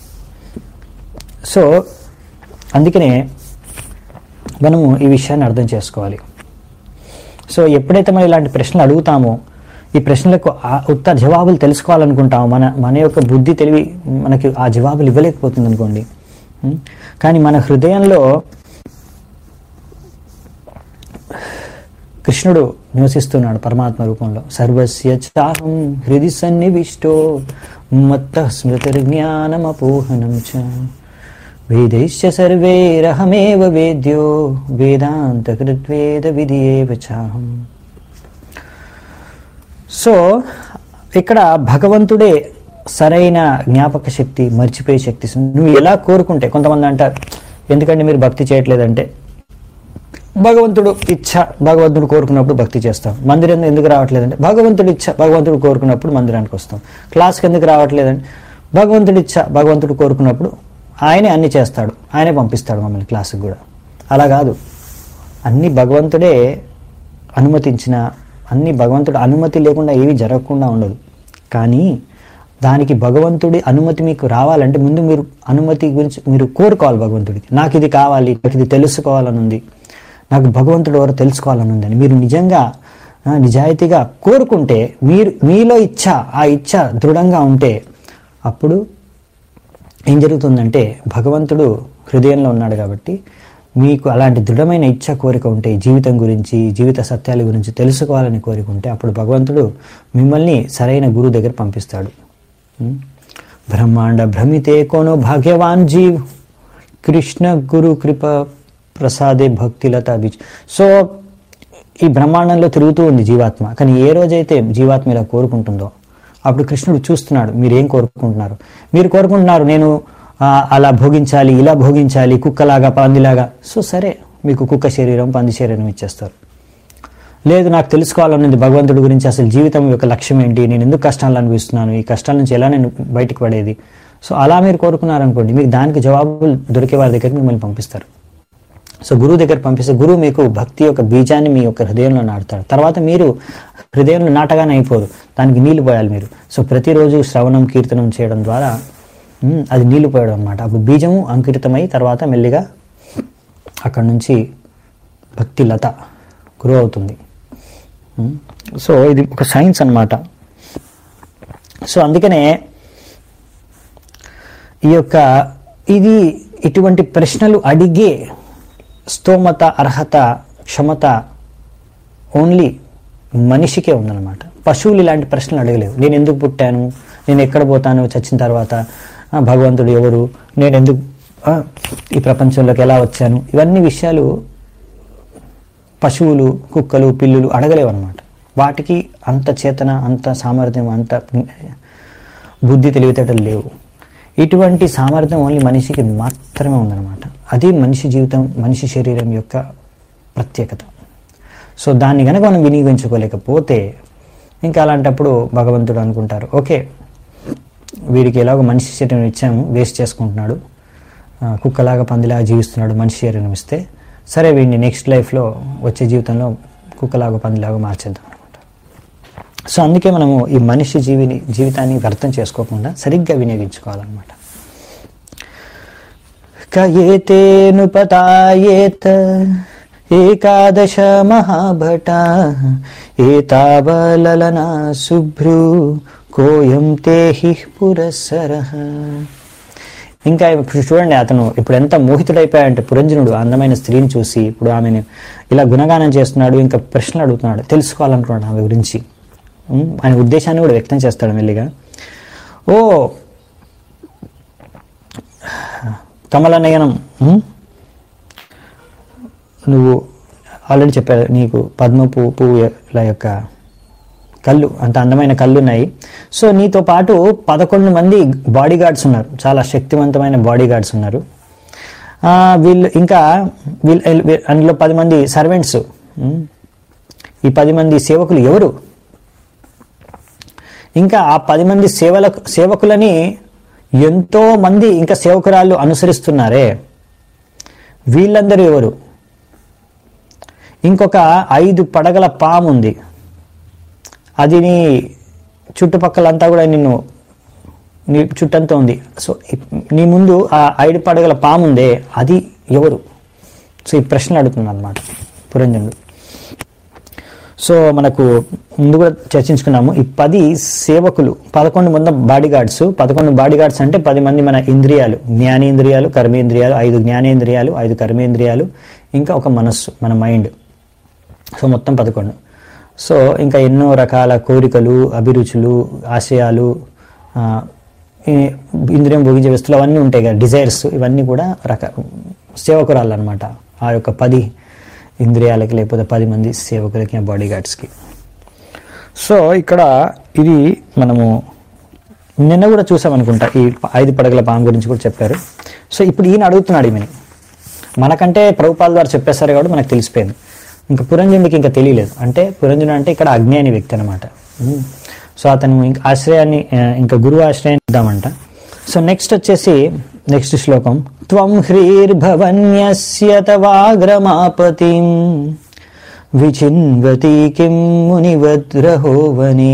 సో అందుకనే మనము ఈ విషయాన్ని అర్థం చేసుకోవాలి సో ఎప్పుడైతే మనం ఇలాంటి ప్రశ్నలు అడుగుతామో ఈ ప్రశ్నలకు ఆ ఉత్తర జవాబులు తెలుసుకోవాలనుకుంటామో మన మన యొక్క బుద్ధి తెలివి మనకి ఆ జవాబులు ఇవ్వలేకపోతుంది అనుకోండి ఉం? కానీ మన హృదయంలో కృష్ణుడు నివసిస్తున్నాడు పరమాత్మ రూపంలో సర్వస్య చాహం హృది సన్నివిష్టో మత్త స్మృతిర్జ్ఞానమపోహనం చ వేదైశ్చ సర్వేరహమేవ వేద్యో వేదాంత కృద్వేద విధియేవ చాహం సో ఇక్కడ భగవంతుడే సరైన జ్ఞాపక శక్తి మర్చిపోయే శక్తి నువ్వు ఎలా కోరుకుంటే కొంతమంది అంటారు ఎందుకంటే మీరు భక్తి చేయట్లేదంటే భగవంతుడు ఇచ్చ భగవంతుడు కోరుకున్నప్పుడు భక్తి చేస్తాం మందిరం ఎందుకు రావట్లేదంటే భగవంతుడు ఇచ్చ భగవంతుడు కోరుకున్నప్పుడు మందిరానికి వస్తాం క్లాస్కి ఎందుకు రావట్లేదంటే భగవంతుడు ఇచ్చ భగవంతుడు కోరుకున్నప్పుడు ఆయనే అన్ని చేస్తాడు ఆయనే పంపిస్తాడు మమ్మల్ని క్లాస్కి కూడా అలా కాదు అన్ని భగవంతుడే అనుమతించిన అన్ని భగవంతుడు అనుమతి లేకుండా ఏవి జరగకుండా ఉండదు కానీ దానికి భగవంతుడి అనుమతి మీకు రావాలంటే ముందు మీరు అనుమతి గురించి మీరు కోరుకోవాలి భగవంతుడికి నాకు ఇది కావాలి నాకు ఇది తెలుసుకోవాలని ఉంది నాకు భగవంతుడు ఎవరో తెలుసుకోవాలని ఉందని మీరు నిజంగా ఆ, నిజాయితీగా కోరుకుంటే మీరు మీలో ఇచ్చ ఆ ఇచ్చ దృఢంగా ఉంటే అప్పుడు ఏం జరుగుతుందంటే భగవంతుడు హృదయంలో ఉన్నాడు కాబట్టి మీకు అలాంటి దృఢమైన ఇచ్చ కోరిక ఉంటే ఈ జీవితం గురించి జీవిత సత్యాల గురించి తెలుసుకోవాలని కోరిక ఉంటే అప్పుడు భగవంతుడు మిమ్మల్ని సరైన గురువు దగ్గర పంపిస్తాడు ఉం? బ్రహ్మాండ భ్రమితే కోనో భాగ్యవాన్ జీవ్ కృష్ణ గురు కృప ప్రసాదే భక్తిలత బీచ్ సో ఈ బ్రహ్మాండంలో తిరుగుతూ ఉంది జీవాత్మ కానీ ఏ రోజైతే జీవాత్మ ఇలా కోరుకుంటుందో అప్పుడు కృష్ణుడు చూస్తున్నాడు మీరు ఏం కోరుకుంటున్నారు మీరు కోరుకుంటున్నారు నేను ఆ, అలా భోగించాలి ఇలా భోగించాలి కుక్కలాగా పందిలాగా సో సరే మీకు కుక్క శరీరం పంది శరీరం ఇచ్చేస్తారు లేదు నాకు తెలుసుకోవాలన్నది భగవంతుడి గురించి అసలు జీవితం యొక్క లక్ష్యం ఏంటి నేను ఎందుకు కష్టాలు అనుభవిస్తున్నాను ఈ కష్టాల నుంచి ఎలా నేను బయటకు పడేది సో అలా మీరు కోరుకున్నారనుకోండి మీకు దానికి జవాబులు దొరికే వారి దగ్గరికి మిమ్మల్ని పంపిస్తారు సో గురువు దగ్గర పంపిస్తే గురువు మీకు భక్తి యొక్క బీజాన్ని మీ యొక్క హృదయంలో నాటుతాడు తర్వాత మీరు హృదయంలో నాటగానే అయిపోరు దానికి నీళ్లు పోయాలి మీరు సో ప్రతిరోజు శ్రవణం కీర్తనం చేయడం ద్వారా ఉమ్, అది నీళ్లు పోయడం అనమాట అప్పుడు బీజము అంకురితమై తర్వాత మెల్లిగా అక్కడ నుంచి భక్తి లత గ్రో అవుతుంది ఉమ్, సో ఇది ఒక సైన్స్ అన్నమాట సో అందుకనే ఈ యొక్క ఇది ఇటువంటి ప్రశ్నలు అడిగే స్తోమత అర్హత క్షమత ఓన్లీ మనిషికే ఉందన్నమాట పశువులు ఇలాంటి ప్రశ్నలు అడగలేవు నేను ఎందుకు పుట్టాను నేను ఎక్కడ పోతాను చచ్చిన తర్వాత ఆ, భగవంతుడు ఎవరు నేను ఎందుకు ఆ, ఈ ప్రపంచంలోకి ఎలా వచ్చాను ఇవన్నీ విషయాలు పశువులు కుక్కలు పిల్లులు అడగలేవు అనమాట వాటికి అంత చేతన అంత సామర్థ్యం అంత బుద్ధి తెలివితేటలు లేవు ఇటువంటి సామర్థ్యం ఓన్లీ మనిషికి మాత్రమే ఉందన్నమాట అది మనిషి జీవితం మనిషి శరీరం యొక్క ప్రత్యేకత సో దాన్ని కనుక మనం వినియోగించుకోలేకపోతే ఇంకా అలాంటప్పుడు భగవంతుడు అనుకుంటారు ఓకే వీడికి ఎలాగో మనిషి శరీరం ఇచ్చాము వేస్ట్ చేసుకుంటున్నాడు ఆ, కుక్కలాగా పందిలాగా జీవిస్తున్నాడు మనిషి శరీరం ఇస్తే సరే వీడిని నెక్స్ట్ లైఫ్లో వచ్చే జీవితంలో కుక్కలాగా పందిలాగా మార్చేద్దాం అనమాట సో అందుకే మనము ఈ మనిషి జీవిని జీవితాన్ని వ్యర్థం చేసుకోకుండా సరిగ్గా వినియోగించుకోవాలన్నమాట కయేతేనుపతాయేత ఏకాదశ మహాభట ఏతావలలనా శుభ్రు కోయం తేహి పురస్సర ఇంకా ఇప్పుడు చూడండి అతను ఇప్పుడు ఎంత మోహితుడైపోయాడంటే పురంజనుడు ఆ అందమైన స్త్రీని చూసి ఇప్పుడు ఆమెను ఇలా గుణగానం చేస్తున్నాడు ఇంకా ప్రశ్నలు అడుగుతున్నాడు తెలుసుకోవాలనుకున్నాడు ఆమె గురించి ఉమ్, ఆయన ఉద్దేశాన్ని కూడా వ్యక్తం చేస్తాడు మెల్లిగా ఓ కమలనయనం ఉమ్, నువ్వు ఆల్రెడీ చెప్పారు నీకు పద్మ పువ్వు పువ్వుల యొక్క కళ్ళు అంత అందమైన కళ్ళు ఉన్నాయి సో నీతో పాటు పదకొండు మంది బాడీ గార్డ్స్ ఉన్నారు చాలా శక్తివంతమైన బాడీ గార్డ్స్ ఉన్నారు ఆ, వీళ్ళు ఇంకా వీళ్ళు వీళ్ళు- అందులో పది మంది సర్వెంట్స్ ఈ పది మంది సేవకులు ఎవరు ఇంకా ఆ పది మంది సేవల సేవకులని ఎంతో మంది ఇంకా సేవకురాళ్ళు అనుసరిస్తున్నారే వీళ్ళందరూ ఎవరు ఇంకొక ఐదు పడగల పాము ఉంది అది నీ చుట్టుపక్కలంతా కూడా నిన్ను నీ చుట్టంతా ఉంది సో ఇ- నీ ముందు ఆ ఐదు పడగల పాము ఉందే అది ఎవరు సో ఈ ప్రశ్నలు అడుగుతుంది అనమాట పురంజనుడు సో మనకు ముందు కూడా చర్చించుకున్నాము ఈ పది సేవకులు పదకొండు మంది బాడీ గార్డ్స్ పదకొండు బాడీ గార్డ్స్ అంటే పది మంది మన ఇంద్రియాలు జ్ఞానేంద్రియాలు కర్మేంద్రియాలు ఐదు జ్ఞానేంద్రియాలు ఐదు కర్మేంద్రియాలు ఇంకా ఒక మనస్సు మన మైండ్ సో మొత్తం పదకొండు సో ఇంకా ఎన్నో రకాల కోరికలు అభిరుచులు ఆశయాలు ఆ, ఈ ఇంద్రియం భోగించే వస్తువులు అవన్నీ ఉంటాయి కదా డిజైర్స్ ఇవన్నీ కూడా రక సేవకురాలు అనమాట ఆ యొక్క పది ఇంద్రియాలకి లేకపోతే పది మంది సేవకులకి బాడీ గార్డ్స్కి సో ఇక్కడ ఇది మనము నిన్న కూడా చూసామనుకుంటా ఈ ఐదు పడగల పాము గురించి కూడా చెప్పారు సో ఇప్పుడు ఈయన అడుగుతున్నాడు ఈమెని మనకంటే ప్రభుపాల ద్వారా చెప్పేస్తారు కాబట్టి మనకు తెలిసిపోయింది ఇంకా పురంజనుడికి ఇంకా తెలియలేదు అంటే పురంజనుడు అంటే ఇక్కడ అజ్ఞాని వ్యక్తి అనమాట సో అతను ఇంకా ఆశ్రయాన్ని ఆ, ఇంకా గురువు ఆశ్రయాన్ని ఇద్దామంట సో నెక్స్ట్ వచ్చేసి నెక్స్ట్ శ్లోకం త్వం హ్రీర్భవన్యస్య తవాగ్రమాపతిం విచిన్వతి కిం మునివద్రహో వనే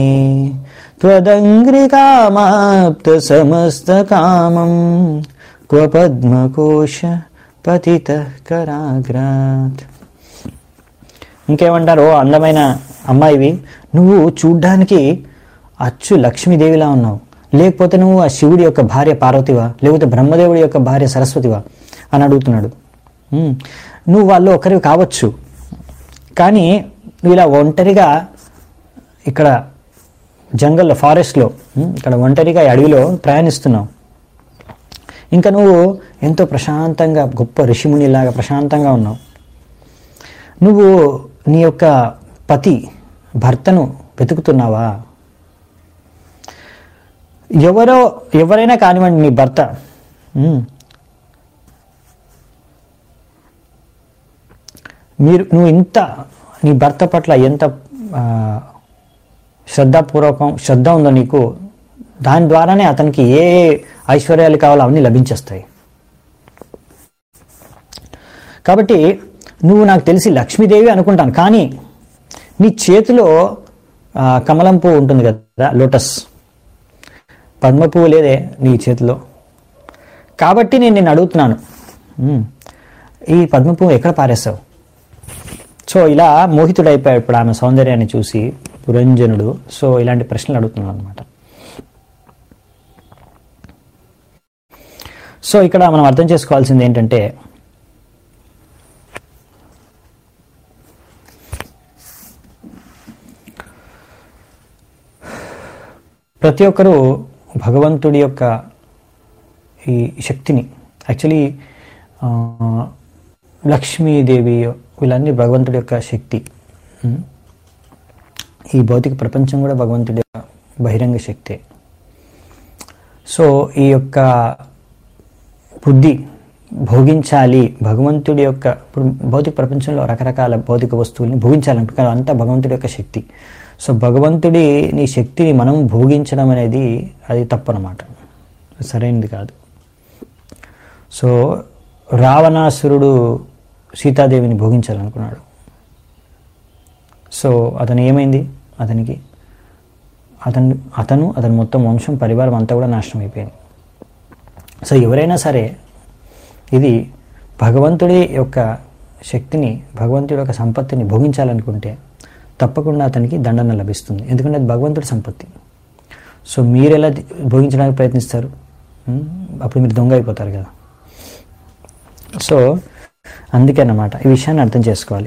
త్వదంగ్రికామాప్త సమస్త కామం క్వ పద్మకోశ పతిత కరాగ్రాత్ ఇంకేమంటారు ఓ అందమైన అమ్మాయివి నువ్వు చూడ్డానికి అచ్చు లక్ష్మీదేవిలా ఉన్నావు లేకపోతే నువ్వు ఆ శివుడి యొక్క భార్య పార్వతివా లేకపోతే బ్రహ్మదేవుడి యొక్క భార్య సరస్వతివా అని అడుగుతున్నాడు ఉమ్, నువ్వు వాళ్ళు ఒకరివి కావచ్చు కానీ నువ్వు ఇలా ఒంటరిగా ఇక్కడ జంగల్లో ఫారెస్ట్లో ఉమ్, ఇక్కడ ఒంటరిగా ఈ అడవిలో ప్రయాణిస్తున్నావు ఇంకా నువ్వు ఎంతో ప్రశాంతంగా గొప్ప ఋషిమునిలాగా ప్రశాంతంగా ఉన్నావు నువ్వు నీ యొక్క పతి భర్తను వెతుకుతున్నావా ఎవరో ఎవరైనా కానివ్వండి నీ భర్త ఉమ్. మీరు నువ్వు ఇంత నీ భర్త పట్ల ఎంత ఆ, శ్రద్ధాపూర్వకం శ్రద్ధ ఉందో నీకు దాని ద్వారానే అతనికి ఏ ఐశ్వర్యాలు కావాలో అవన్నీ లభించేస్తాయి కాబట్టి నువ్వు నాకు తెలిసి లక్ష్మీదేవి అనుకుంటాను కానీ నీ చేతిలో ఆ, కమలం పువ్వు ఉంటుంది కదా లోటస్ పద్మ పువ్వు లేదే నీ చేతిలో కాబట్టి నేను నిన్ను అడుగుతున్నాను ఉమ్, ఈ పద్మ పువ్వు ఎక్కడ పారేస్తావు సో ఇలా మోహితుడైపోయాడు ఇప్పుడు ఆమె సౌందర్యాన్ని చూసి పురంజనుడు సో ఇలాంటి ప్రశ్నలు అడుగుతున్నాడు అనమాట సో ఇక్కడ మనం అర్థం చేసుకోవాల్సింది ఏంటంటే ప్రతి ఒక్కరూ భగవంతుడి యొక్క ఈ శక్తిని యాక్చువల్లీ ఆ, లక్ష్మీదేవి వీళ్ళన్నీ భగవంతుడి యొక్క శక్తి ఉం? ఈ భౌతిక ప్రపంచం కూడా భగవంతుడి యొక్క బహిరంగ శక్తే సో ఈ యొక్క బుద్ధి భోగించాలి భగవంతుడి యొక్క ఇప్పుడు భౌతిక ప్రపంచంలో రకరకాల భౌతిక వస్తువుల్ని భోగించాలంటే అంతా భగవంతుడి యొక్క శక్తి సో భగవంతుడి నీ శక్తిని మనం భోగించడం అనేది అది తప్పనమాట సరైనది కాదు సో రావణాసురుడు సీతాదేవిని భోగించాలనుకున్నాడు సో అతను ఏమైంది అతనికి అతను అతను అతని మొత్తం వంశం పరివారం అంతా కూడా నాశనం అయిపోయింది సో ఎవరైనా సరే ఇది భగవంతుడి యొక్క శక్తిని భగవంతుడి యొక్క సంపత్తిని భోగించాలనుకుంటే తప్పకుండా అతనికి దండన లభిస్తుంది ఎందుకంటే అది భగవంతుడి సంపత్తి సో మీరు ఎలా ది- భోగించడానికి ప్రయత్నిస్తారు ఉం? అప్పుడు మీరు దొంగ అయిపోతారు కదా సో అందుకే అన్నమాట ఈ విషయాన్ని అర్థం చేసుకోవాలి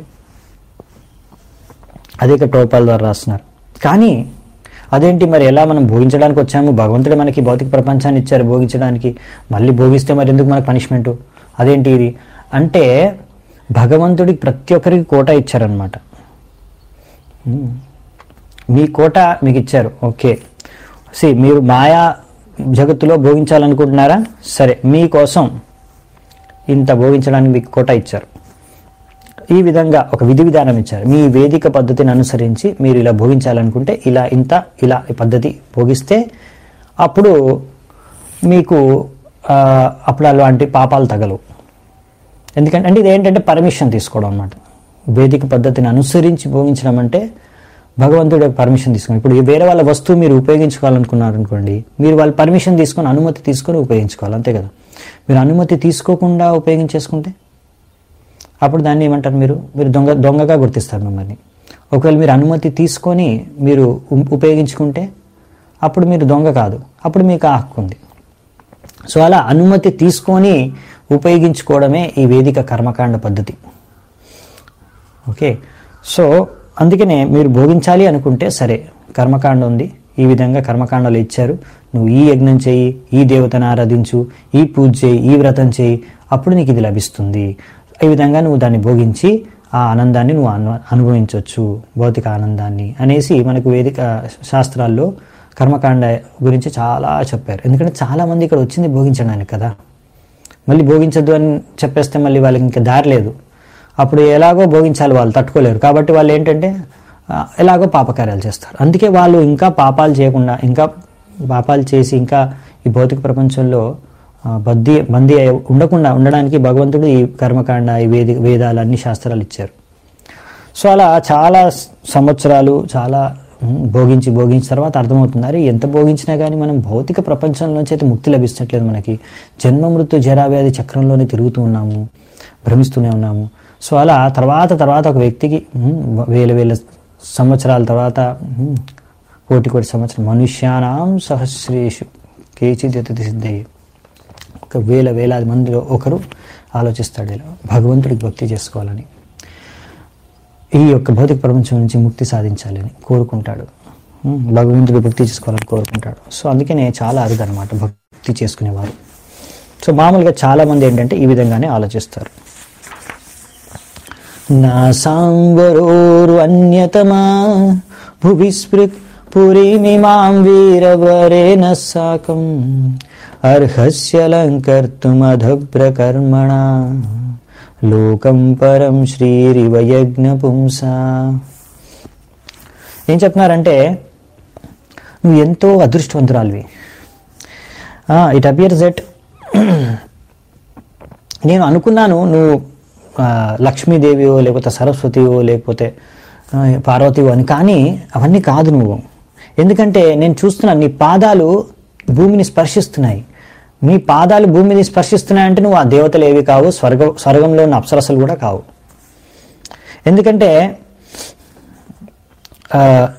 అదే ఇక్కడ టోపాల ద్వారా రాస్తున్నారు కానీ అదేంటి మరి ఎలా మనం భోగించడానికి వచ్చాము భగవంతుడు మనకి భౌతిక ప్రపంచాన్ని ఇచ్చారు భోగించడానికి మళ్ళీ భోగిస్తే మరి ఎందుకు మనకు పనిష్మెంటు అదేంటి ఇది అంటే భగవంతుడికి ప్రతి ఒక్కరికి కోట ఇచ్చారనమాట ఉమ్. మీ కోట మీకు ఇచ్చారు ఓకే సి మీరు మాయా జగత్తులో భోగించాలనుకుంటున్నారా సరే మీకోసం ఇంత భోగించడానికి మీకు కోట ఇచ్చారు ఈ విధంగా ఒక విధి విధానం ఇచ్చారు మీ వేదిక పద్ధతిని అనుసరించి మీరు ఇలా భోగించాలనుకుంటే ఇలా ఇంత ఇలా ఈ పద్ధతి భోగిస్తే అప్పుడు మీకు ఆ, అప్పుడు అలాంటి పాపాలు తగలవు ఎందుకంటే అంటే ఇది ఏంటంటే పర్మిషన్ తీసుకోవడం అనమాట వేదిక పద్ధతిని అనుసరించి భోగించడం అంటే భగవంతుడి యొక్క పర్మిషన్ తీసుకోండి ఇప్పుడు వేరే వాళ్ళ వస్తువు మీరు ఉపయోగించుకోవాలనుకున్నారు అనుకోండి మీరు వాళ్ళ పర్మిషన్ తీసుకొని అనుమతి తీసుకొని ఉపయోగించుకోవాలి అంతే కదా మీరు అనుమతి తీసుకోకుండా ఉపయోగించేసుకుంటే అప్పుడు దాన్ని ఏమంటారు మీరు మీరు దొంగ దొంగగా గుర్తిస్తారు మిమ్మల్ని ఒకవేళ మీరు అనుమతి తీసుకొని మీరు ఉ- ఉపయోగించుకుంటే అప్పుడు మీరు దొంగ కాదు అప్పుడు మీకు ఆ హక్కు ఉంది సో అలా అనుమతి తీసుకొని ఉపయోగించుకోవడమే ఈ వేదిక కర్మకాండ పద్ధతి ఓకే సో అందుకనే మీరు భోగించాలి అనుకుంటే సరే కర్మకాండ ఉంది ఈ విధంగా కర్మకాండలు ఇచ్చారు నువ్వు ఈ యజ్ఞం చేయి ఈ దేవతను ఆరాధించు ఈ పూజ చేయి ఈ వ్రతం చేయి అప్పుడు నీకు ఇది లభిస్తుంది ఈ విధంగా నువ్వు దాన్ని భోగించి ఆ ఆనందాన్ని నువ్వు అను అనుభవించవచ్చు భౌతిక ఆనందాన్ని అనేసి మనకు వేదిక శాస్త్రాల్లో కర్మకాండ గురించి చాలా చెప్పారు ఎందుకంటే చాలా మంది ఇక్కడ వచ్చింది భోగించడానికి కదా మళ్ళీ భోగించద్దు అని చెప్పేస్తే మళ్ళీ వాళ్ళకి ఇంకా దారి లేదు అప్పుడు ఎలాగో భోగించాలి వాళ్ళు తట్టుకోలేరు కాబట్టి వాళ్ళు ఏంటంటే ఆ, ఎలాగో పాపకార్యాలు చేస్తారు అందుకే వాళ్ళు ఇంకా పాపాలు చేయకుండా ఇంకా పాపాలు చేసి ఇంకా ఈ భౌతిక ప్రపంచంలో ఆ, బద్దీ బందీ అయి ఉండకుండా ఉండడానికి భగవంతుడు ఈ కర్మకాండ ఈ వేది వేదాలు అన్ని శాస్త్రాలు ఇచ్చారు సో అలా చాలా స- సంవత్సరాలు చాలా ఉమ్, భోగించి భోగించిన తర్వాత అర్థమవుతుంది అరే ఎంత భోగించినా కానీ మనం భౌతిక ప్రపంచంలోంచి అయితే ముక్తి లభించట్లేదు మనకి జన్మ మృత్యు జరావ్యాధి చక్రంలోనే తిరుగుతూ ఉన్నాము భ్రమిస్తూనే ఉన్నాము సో అలా తర్వాత తర్వాత ఒక వ్యక్తికి ఉమ్, వేల వేల సంవత్సరాల తర్వాత ఉమ్, కోటి కోటి సంవత్సరం మనుష్యానాం సహస్రేషు కేచిదతి సిద్ధయ్య ఒక వేల వేలాది మందిలో ఒకరు ఆలోచిస్తాడు ఇలా భగవంతుడికి భక్తి చేసుకోవాలని ఈ యొక్క భౌతిక ప్రపంచం నుంచి ముక్తి సాధించాలని కోరుకుంటాడు ఉమ్, భగవంతుడి భక్తి చేసుకోవాలని కోరుకుంటాడు సో అందుకనే చాలా అరుదు అనమాట భక్తి చేసుకునేవారు సో మామూలుగా చాలా మంది ఏంటంటే ఈ విధంగానే ఆలోచిస్తారు నా సాంబరోరు అన్యతమా భువిస్పృక్ పురీమిమాం వీరవరేణ సాకం అర్హస్యలంకర్తుమధభ్రకర్మణ లోకం పరం శ్రీరివ యజ్ఞ పుంసా ఏం చెప్తున్నారంటే నువ్వు ఎంతో అదృష్టవంతురాలివి ఇట్ అపియర్స్ దట్ నేను అనుకున్నాను నువ్వు ఆ, లక్ష్మీదేవియో లేకపోతే సరస్వతివో లేకపోతే ఆ, పార్వతివో అని కానీ అవన్నీ కాదు నువ్వు ఎందుకంటే నేను చూస్తున్నాను నీ పాదాలు భూమిని స్పర్శిస్తున్నాయి నీ పాదాలు భూమిని స్పర్శిస్తున్నాయంటే నువ్వు ఆ దేవతలు ఏవి కావు స్వర్గ స్వర్గంలో ఉన్న అప్సరసలు కూడా కావు ఎందుకంటే ఆ,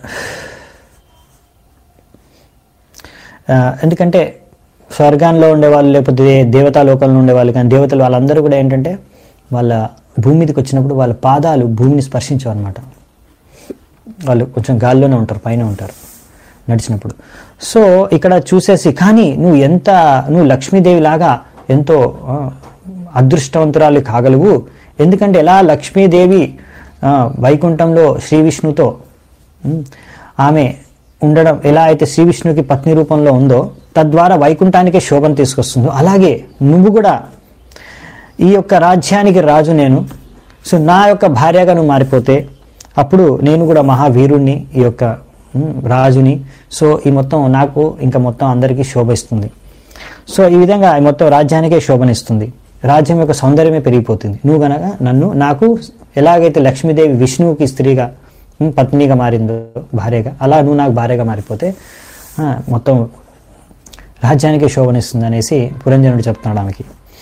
ఆ, ఎందుకంటే స్వర్గాల్లో ఉండేవాళ్ళు లేకపోతే దేవతా లోకంలో ఉండేవాళ్ళు కానీ దేవతలు వాళ్ళందరూ కూడా ఏంటంటే వాళ్ళ భూమి మీదకి వచ్చినప్పుడు వాళ్ళ పాదాలు భూమిని స్పర్శించవు అనమాట వాళ్ళు కొంచెం గాల్లోనే ఉంటారు పైన ఉంటారు నడిచినప్పుడు సో ఇక్కడ చూసేసి కానీ నువ్వు ఎంత నువ్వు లక్ష్మీదేవి లాగా ఎంతో ఆ, అదృష్టవంతురాలు కాగలవు ఎందుకంటే ఎలా లక్ష్మీదేవి ఆ, వైకుంఠంలో శ్రీ విష్ణుతో ఉమ్, ఆమె ఉండడం ఎలా అయితే శ్రీ విష్ణుకి పత్ని రూపంలో ఉందో తద్వారా వైకుంఠానికే శోభను తీసుకొస్తుందో అలాగే నువ్వు కూడా ఈ యొక్క రాజ్యానికి రాజు నేను సో నా యొక్క భార్యగా నువ్వు మారిపోతే అప్పుడు నేను కూడా మహావీరుణ్ణి ఈ యొక్క ఉమ్, రాజుని సో ఈ మొత్తం నాకు ఇంకా మొత్తం అందరికీ శోభిస్తుంది సో ఈ విధంగా ఈ మొత్తం రాజ్యానికే శోభనిస్తుంది రాజ్యం యొక్క సౌందర్యమే పెరిగిపోతుంది నువ్వు గనక నన్ను నాకు ఎలాగైతే లక్ష్మీదేవి విష్ణువుకి స్త్రీగా ఉమ్, పత్నిగా మారిందో భార్యగా అలా నువ్వు నాకు భార్యగా మారిపోతే ఆ, మొత్తం రాజ్యానికే శోభనిస్తుంది అనేసి పురంజనుడు చెప్తున్నాడు ఆమెకి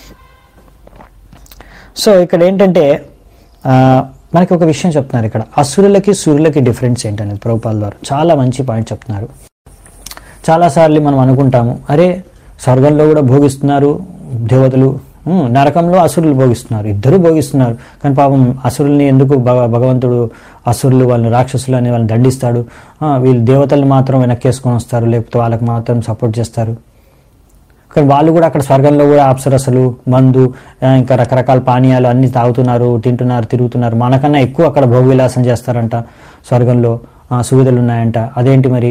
సో ఇక్కడ ఏంటంటే ఆ, మనకి ఒక విషయం చెప్తున్నారు ఇక్కడ అసురులకి సూర్యులకి డిఫరెన్స్ ఏంటనేది ప్రభుపాల ద్వారా చాలా మంచి పాయింట్ చెప్తున్నారు చాలాసార్లు మనం అనుకుంటాము అరే స్వర్గంలో కూడా భోగిస్తున్నారు దేవతలు ఉమ్, నరకంలో అసురులు భోగిస్తున్నారు ఇద్దరు భోగిస్తున్నారు కానీ పాపం అసురుల్ని ఎందుకు భగ- భగవంతుడు అసురులు వాళ్ళని రాక్షసులు అని వాళ్ళని దండిస్తాడు ఆ, వీళ్ళు దేవతలు మాత్రం వెనక్కేసుకొని వస్తారు లేకపోతే వాళ్ళకి మాత్రం సపోర్ట్ చేస్తారు కానీ వాళ్ళు కూడా అక్కడ స్వర్గంలో కూడా అప్సరసలు మందు ఆ, ఇంకా రకరకాల పానీయాలు అన్ని తాగుతున్నారు తింటున్నారు తిరుగుతున్నారు మనకన్నా ఎక్కువ అక్కడ భోగవిలాసం చేస్తారంట స్వర్గంలో ఆ, సువిధలు ఉన్నాయంట అదేంటి మరి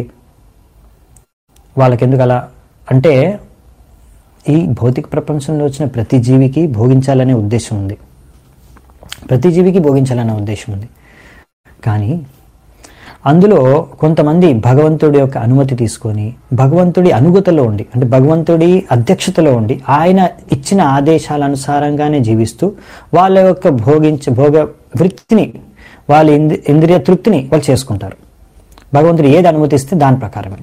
వాళ్ళకి ఎందుకు అలా అంటే ఈ భౌతిక ప్రపంచంలో వచ్చిన ప్రతి జీవికి భోగించాలనే ఉద్దేశం ఉంది ప్రతి జీవికి భోగించాలనే ఉద్దేశం ఉంది కానీ అందులో కొంతమంది భగవంతుడి యొక్క అనుమతి తీసుకొని భగవంతుడి అనుగతలో ఉండి అంటే భగవంతుడి అధ్యక్షతలో ఉండి ఆయన ఇచ్చిన ఆదేశాల అనుసారంగానే జీవిస్తూ వాళ్ళ యొక్క భోగించ భోగ వృత్తిని వాళ్ళ ఇంద్రి ఇంద్రియ తృప్తిని వాళ్ళు చేసుకుంటారు భగవంతుడు ఏది అనుమతిస్తే దాని ప్రకారమే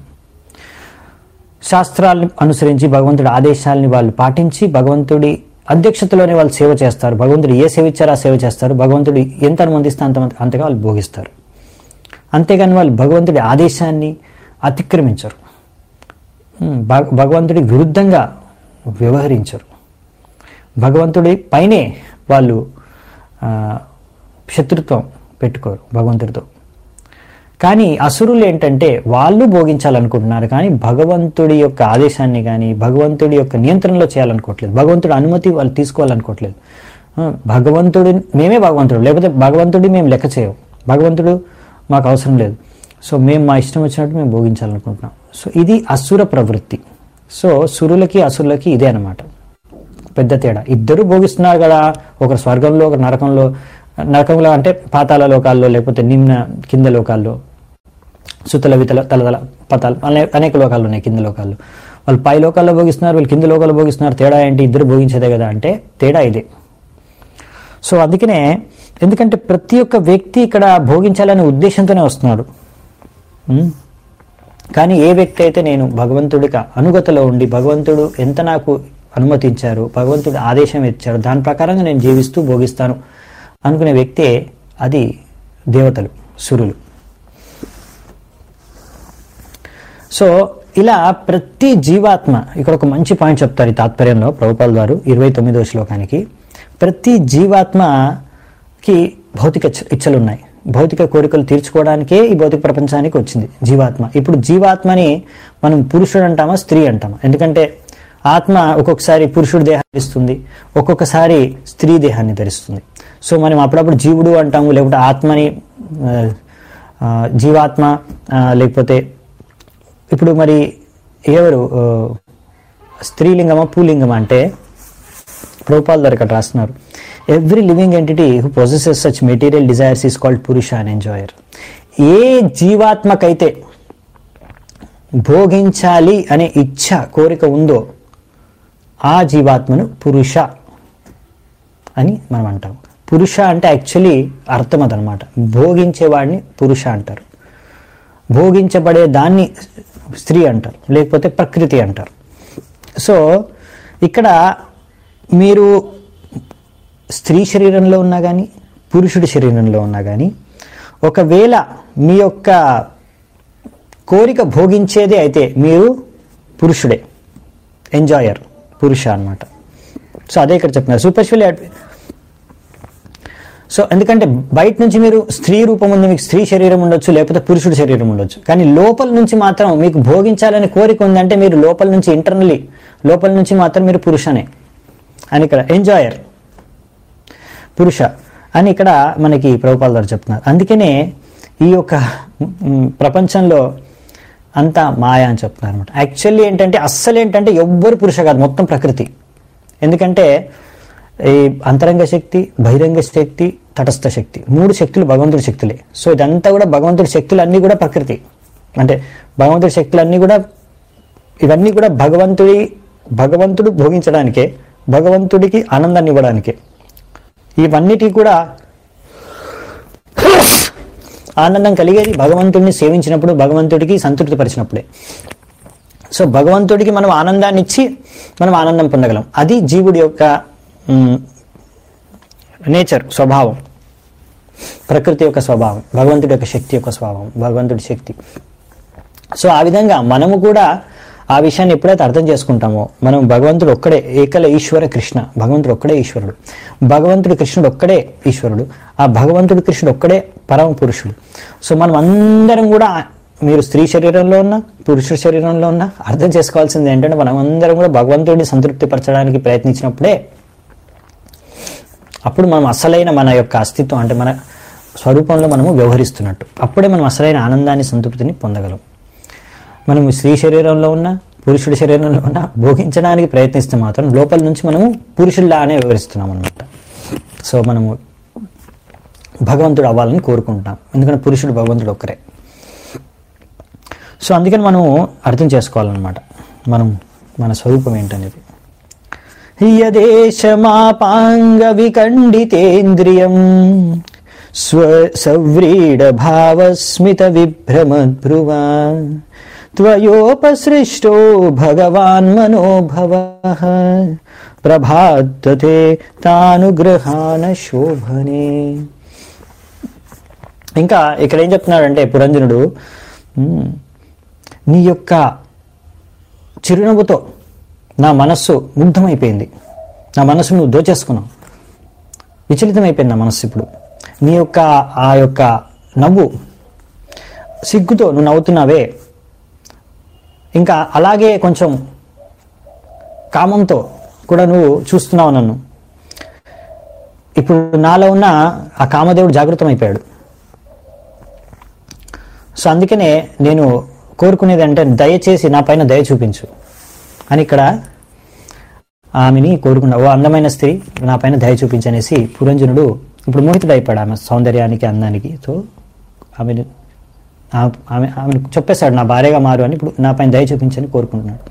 శాస్త్రాలను అనుసరించి భగవంతుడి ఆదేశాలని వాళ్ళు పాటించి భగవంతుడి అధ్యక్షతలోనే వాళ్ళు సేవ చేస్తారు భగవంతుడు ఏ సేవ ఇచ్చారో ఆ సేవ చేస్తారు భగవంతుడు ఎంత అనుమతిస్తే అంత అంతగా వాళ్ళు భోగిస్తారు అంతేగాని వాళ్ళు భగవంతుడి ఆదేశాన్ని అతిక్రమించరు ఉమ్, భగ- భగవంతుడి విరుద్ధంగా వ్యవహరించరు భగవంతుడి పైనే వాళ్ళు ఆ, శత్రుత్వం పెట్టుకోరు భగవంతుడితో కానీ అసురులు ఏంటంటే వాళ్ళు భోగించాలనుకుంటున్నారు కానీ భగవంతుడి యొక్క ఆదేశాన్ని కానీ భగవంతుడి యొక్క నియంత్రణలో చేయాలనుకోవట్లేదు భగవంతుడి అనుమతి వాళ్ళు తీసుకోవాలనుకోవట్లేదు ఆ, భగవంతుడి మేమే భగవంతుడు లేకపోతే భగవంతుడి మేము లెక్క చేయం భగవంతుడు మాకు అవసరం లేదు సో మేము మా ఇష్టం వచ్చినట్టు మేము భోగించాలనుకుంటున్నాం సో ఇది అసుర ప్రవృత్తి సో సురులకి అసురులకి ఇదే అన్నమాట పెద్ద తేడా ఇద్దరు భోగిస్తున్నారు కదా ఒకరు స్వర్గంలో ఒకరు నరకంలో నరకంలో అంటే పాతాల లోకాల్లో లేకపోతే నిమ్న కింద లోకాల్లో సుతల వితల తలతల పతాలు అనే అనేక లోకాలు ఉన్నాయి కింద లోకాల్లో వాళ్ళు పై లోకాల్లో భోగిస్తున్నారు వీళ్ళు కింద లోకాల్లో భోగిస్తున్నారు తేడా ఏంటి ఇద్దరు భోగించేదే కదా అంటే తేడా ఇదే సో అందుకనే ఎందుకంటే ప్రతి ఒక్క వ్యక్తి ఇక్కడ భోగించాలనే ఉద్దేశంతోనే వస్తున్నాడు ఉం? కానీ ఏ వ్యక్తి అయితే నేను భగవంతుడికి అనుగతలో ఉండి భగవంతుడు ఎంత నాకు అనుమతించారు భగవంతుడు ఆదేశం ఇచ్చారు దాని ప్రకారంగా నేను జీవిస్తూ భోగిస్తాను అనుకునే వ్యక్తే అది దేవతలు సురులు సో ఇలా ప్రతి జీవాత్మ ఇక్కడ ఒక మంచి పాయింట్ చెప్తారు ఈ తాత్పర్యంలో ప్రభుపాల్ గారు ఇరవై తొమ్మిదో శ్లోకానికి ప్రతి జీవాత్మకి భౌతిక ఇచ్చ- ఇచ్చలు ఉన్నాయి భౌతిక కోరికలు తీర్చుకోవడానికే ఈ భౌతిక ప్రపంచానికి వచ్చింది జీవాత్మ ఇప్పుడు జీవాత్మని మనం పురుషుడు అంటామా స్త్రీ అంటామా ఎందుకంటే ఆత్మ ఒక్కొక్కసారి పురుషుడు దేహాన్ని ధరిస్తుంది ఒక్కొక్కసారి స్త్రీ దేహాన్ని ధరిస్తుంది సో మనం అప్పుడప్పుడు జీవుడు అంటాము లేకపోతే ఆత్మని ఆ, ఆ, జీవాత్మ ఆ, లేకపోతే ఇప్పుడు మరి ఎవరు ఆ, స్త్రీలింగమా పూలింగమా అంటే ప్రభుపాల్ గారు ఇక్కడ రాస్తున్నారు every living entity who possesses such material desires is called purusha and enjoyer ఏ జీవాత్మకైతే భోగించాలి అనే ఇచ్ఛ కోరిక ఉందో ఆ జీవాత్మను పురుష అని మనం అంటాం పురుష అంటే యాక్చువల్లీ అర్థం అదనమాట భోగించేవాడిని పురుష అంటారు భోగించబడే దాన్ని స్త్రీ అంటారు లేకపోతే ప్రకృతి అంటారు సో ఇక్కడ మీరు స్త్రీ శరీరంలో ఉన్నా కానీ పురుషుడి శరీరంలో ఉన్నా కానీ ఒకవేళ మీ యొక్క కోరిక భోగించేదే అయితే మీరు పురుషుడే ఎంజాయర్ పురుష అన్నమాట సో అదే ఇక్కడ చెప్తున్నారు సూపర్షియల్ సో ఎందుకంటే బయట నుంచి మీరు స్త్రీ రూపం ఉంది మీకు స్త్రీ శరీరం ఉండొచ్చు లేకపోతే పురుషుడి శరీరం ఉండొచ్చు కానీ లోపల నుంచి మాత్రం మీకు భోగించాలని కోరిక ఉందంటే మీరు లోపల నుంచి ఇంటర్నలీ లోపల నుంచి మాత్రం మీరు పురుషనే అని ఇక్కడ ఎంజాయర్ పురుష అని ఇక్కడ మనకి ప్రభుపాల్ గారు చెప్తున్నారు అందుకనే ఈ యొక్క మ్, ప్రపంచంలో అంతా మాయ అని చెప్తున్నారు అనమాట యాక్చువల్లీ ఏంటంటే అస్సలు ఏంటంటే ఎవ్వరు పురుష కాదు మొత్తం ప్రకృతి ఎందుకంటే ఈ అంతరంగ శక్తి బహిరంగ శక్తి తటస్థ శక్తి మూడు శక్తులు భగవంతుడి శక్తులే సో ఇదంతా కూడా భగవంతుడి శక్తులు అన్నీ కూడా ప్రకృతి అంటే భగవంతుడి శక్తులు అన్నీ కూడా ఇవన్నీ కూడా భగవంతుడి భగవంతుడు భోగించడానికే భగవంతుడికి ఆనందాన్ని ఇవ్వడానికే ఇవన్నిటి కూడా ఆనందం కలిగేది భగవంతుడిని సేవించినప్పుడు భగవంతుడికి సంతృప్తి పరిచినప్పుడే సో భగవంతుడికి మనం ఆనందాన్ని ఇచ్చి మనం ఆనందం పొందగలం అది జీవుడి యొక్క నేచర్ స్వభావం ప్రకృతి యొక్క స్వభావం భగవంతుడి యొక్క శక్తి యొక్క స్వభావం భగవంతుడి శక్తి సో ఆ విధంగా మనము కూడా ఆ విషయాన్ని ఎప్పుడైతే అర్థం చేసుకుంటామో మనం భగవంతుడు ఒక్కడే ఏకల ఈశ్వర కృష్ణ భగవంతుడు ఒక్కడే ఈశ్వరుడు భగవంతుడు కృష్ణుడు ఒక్కడే ఈశ్వరుడు ఆ భగవంతుడు కృష్ణుడు ఒక్కడే పరమ పురుషుడు సో మనం అందరం కూడా మీరు స్త్రీ శరీరంలో ఉన్న పురుషుడి శరీరంలో ఉన్న అర్థం చేసుకోవాల్సింది ఏంటంటే మనం అందరం కూడా భగవంతుడిని సంతృప్తిపరచడానికి ప్రయత్నించినప్పుడే అప్పుడు మనం అసలైన మన యొక్క అస్తిత్వం అంటే మన స్వరూపంలో మనము వ్యవహరిస్తున్నట్టు అప్పుడే మనం అసలైన ఆనందాన్ని సంతృప్తిని పొందగలం మనం స్త్రీ శరీరంలో ఉన్న పురుషుడి శరీరంలో ఉన్న భోగించడానికి ప్రయత్నిస్తే మాత్రం లోపల నుంచి మనము పురుషుల్లానే వివరిస్తున్నాం అనమాట సో మనము భగవంతుడు అవ్వాలని కోరుకుంటాం ఎందుకంటే పురుషుడు భగవంతుడు ఒక్కరే సో అందుకని మనం అర్థం చేసుకోవాలన్నమాట మనం మన స్వరూపం ఏంటనేది యదేశమాపాంగ వికండితేంద్రియం స్వ సవ్రీడ భావస్మిత విభ్రమద్భ్రువా త్వయోపసృష్టో భగవాన్ మనోభవ ప్రభాతే తానుగ్రహాన శోభనే ఇంకా ఇక్కడ ఏం చెప్తున్నాడంటే పురంజనుడు "ఉమ్, నీ యొక్క చిరునవ్వుతో నా మనస్సు ముగ్ధమైపోయింది నా మనస్సు నువ్వు దోచేసుకున్నావు విచలితమైపోయింది నా మనస్సు ఇప్పుడు నీ యొక్క ఆ యొక్క నవ్వు సిగ్గుతో నువ్వు నవ్వుతున్నావే ఇంకా అలాగే కొంచెం కామంతో కూడా నువ్వు చూస్తున్నావు నన్ను ఇప్పుడు నాలో ఉన్న ఆ కామదేవుడు జాగృతమైపోయాడు సో అందుకనే నేను కోరుకునేది అంటే దయచేసి నా పైన దయ చూపించు అని ఇక్కడ ఆమెని కోరుకున్నా ఓ అందమైన స్త్రీ నా పైన దయ చూపించనేసి పురంజనుడు ఇప్పుడు మోహితుడు అయిపోయాడు ఆమె సౌందర్యానికి అందానికి సో ఆమెను ఆ- ఆమె ఆమెను చెప్పేశాడు నా భార్యగా మారు అని ఇప్పుడు నా పైన దయ చూపించని కోరుకుంటున్నాడు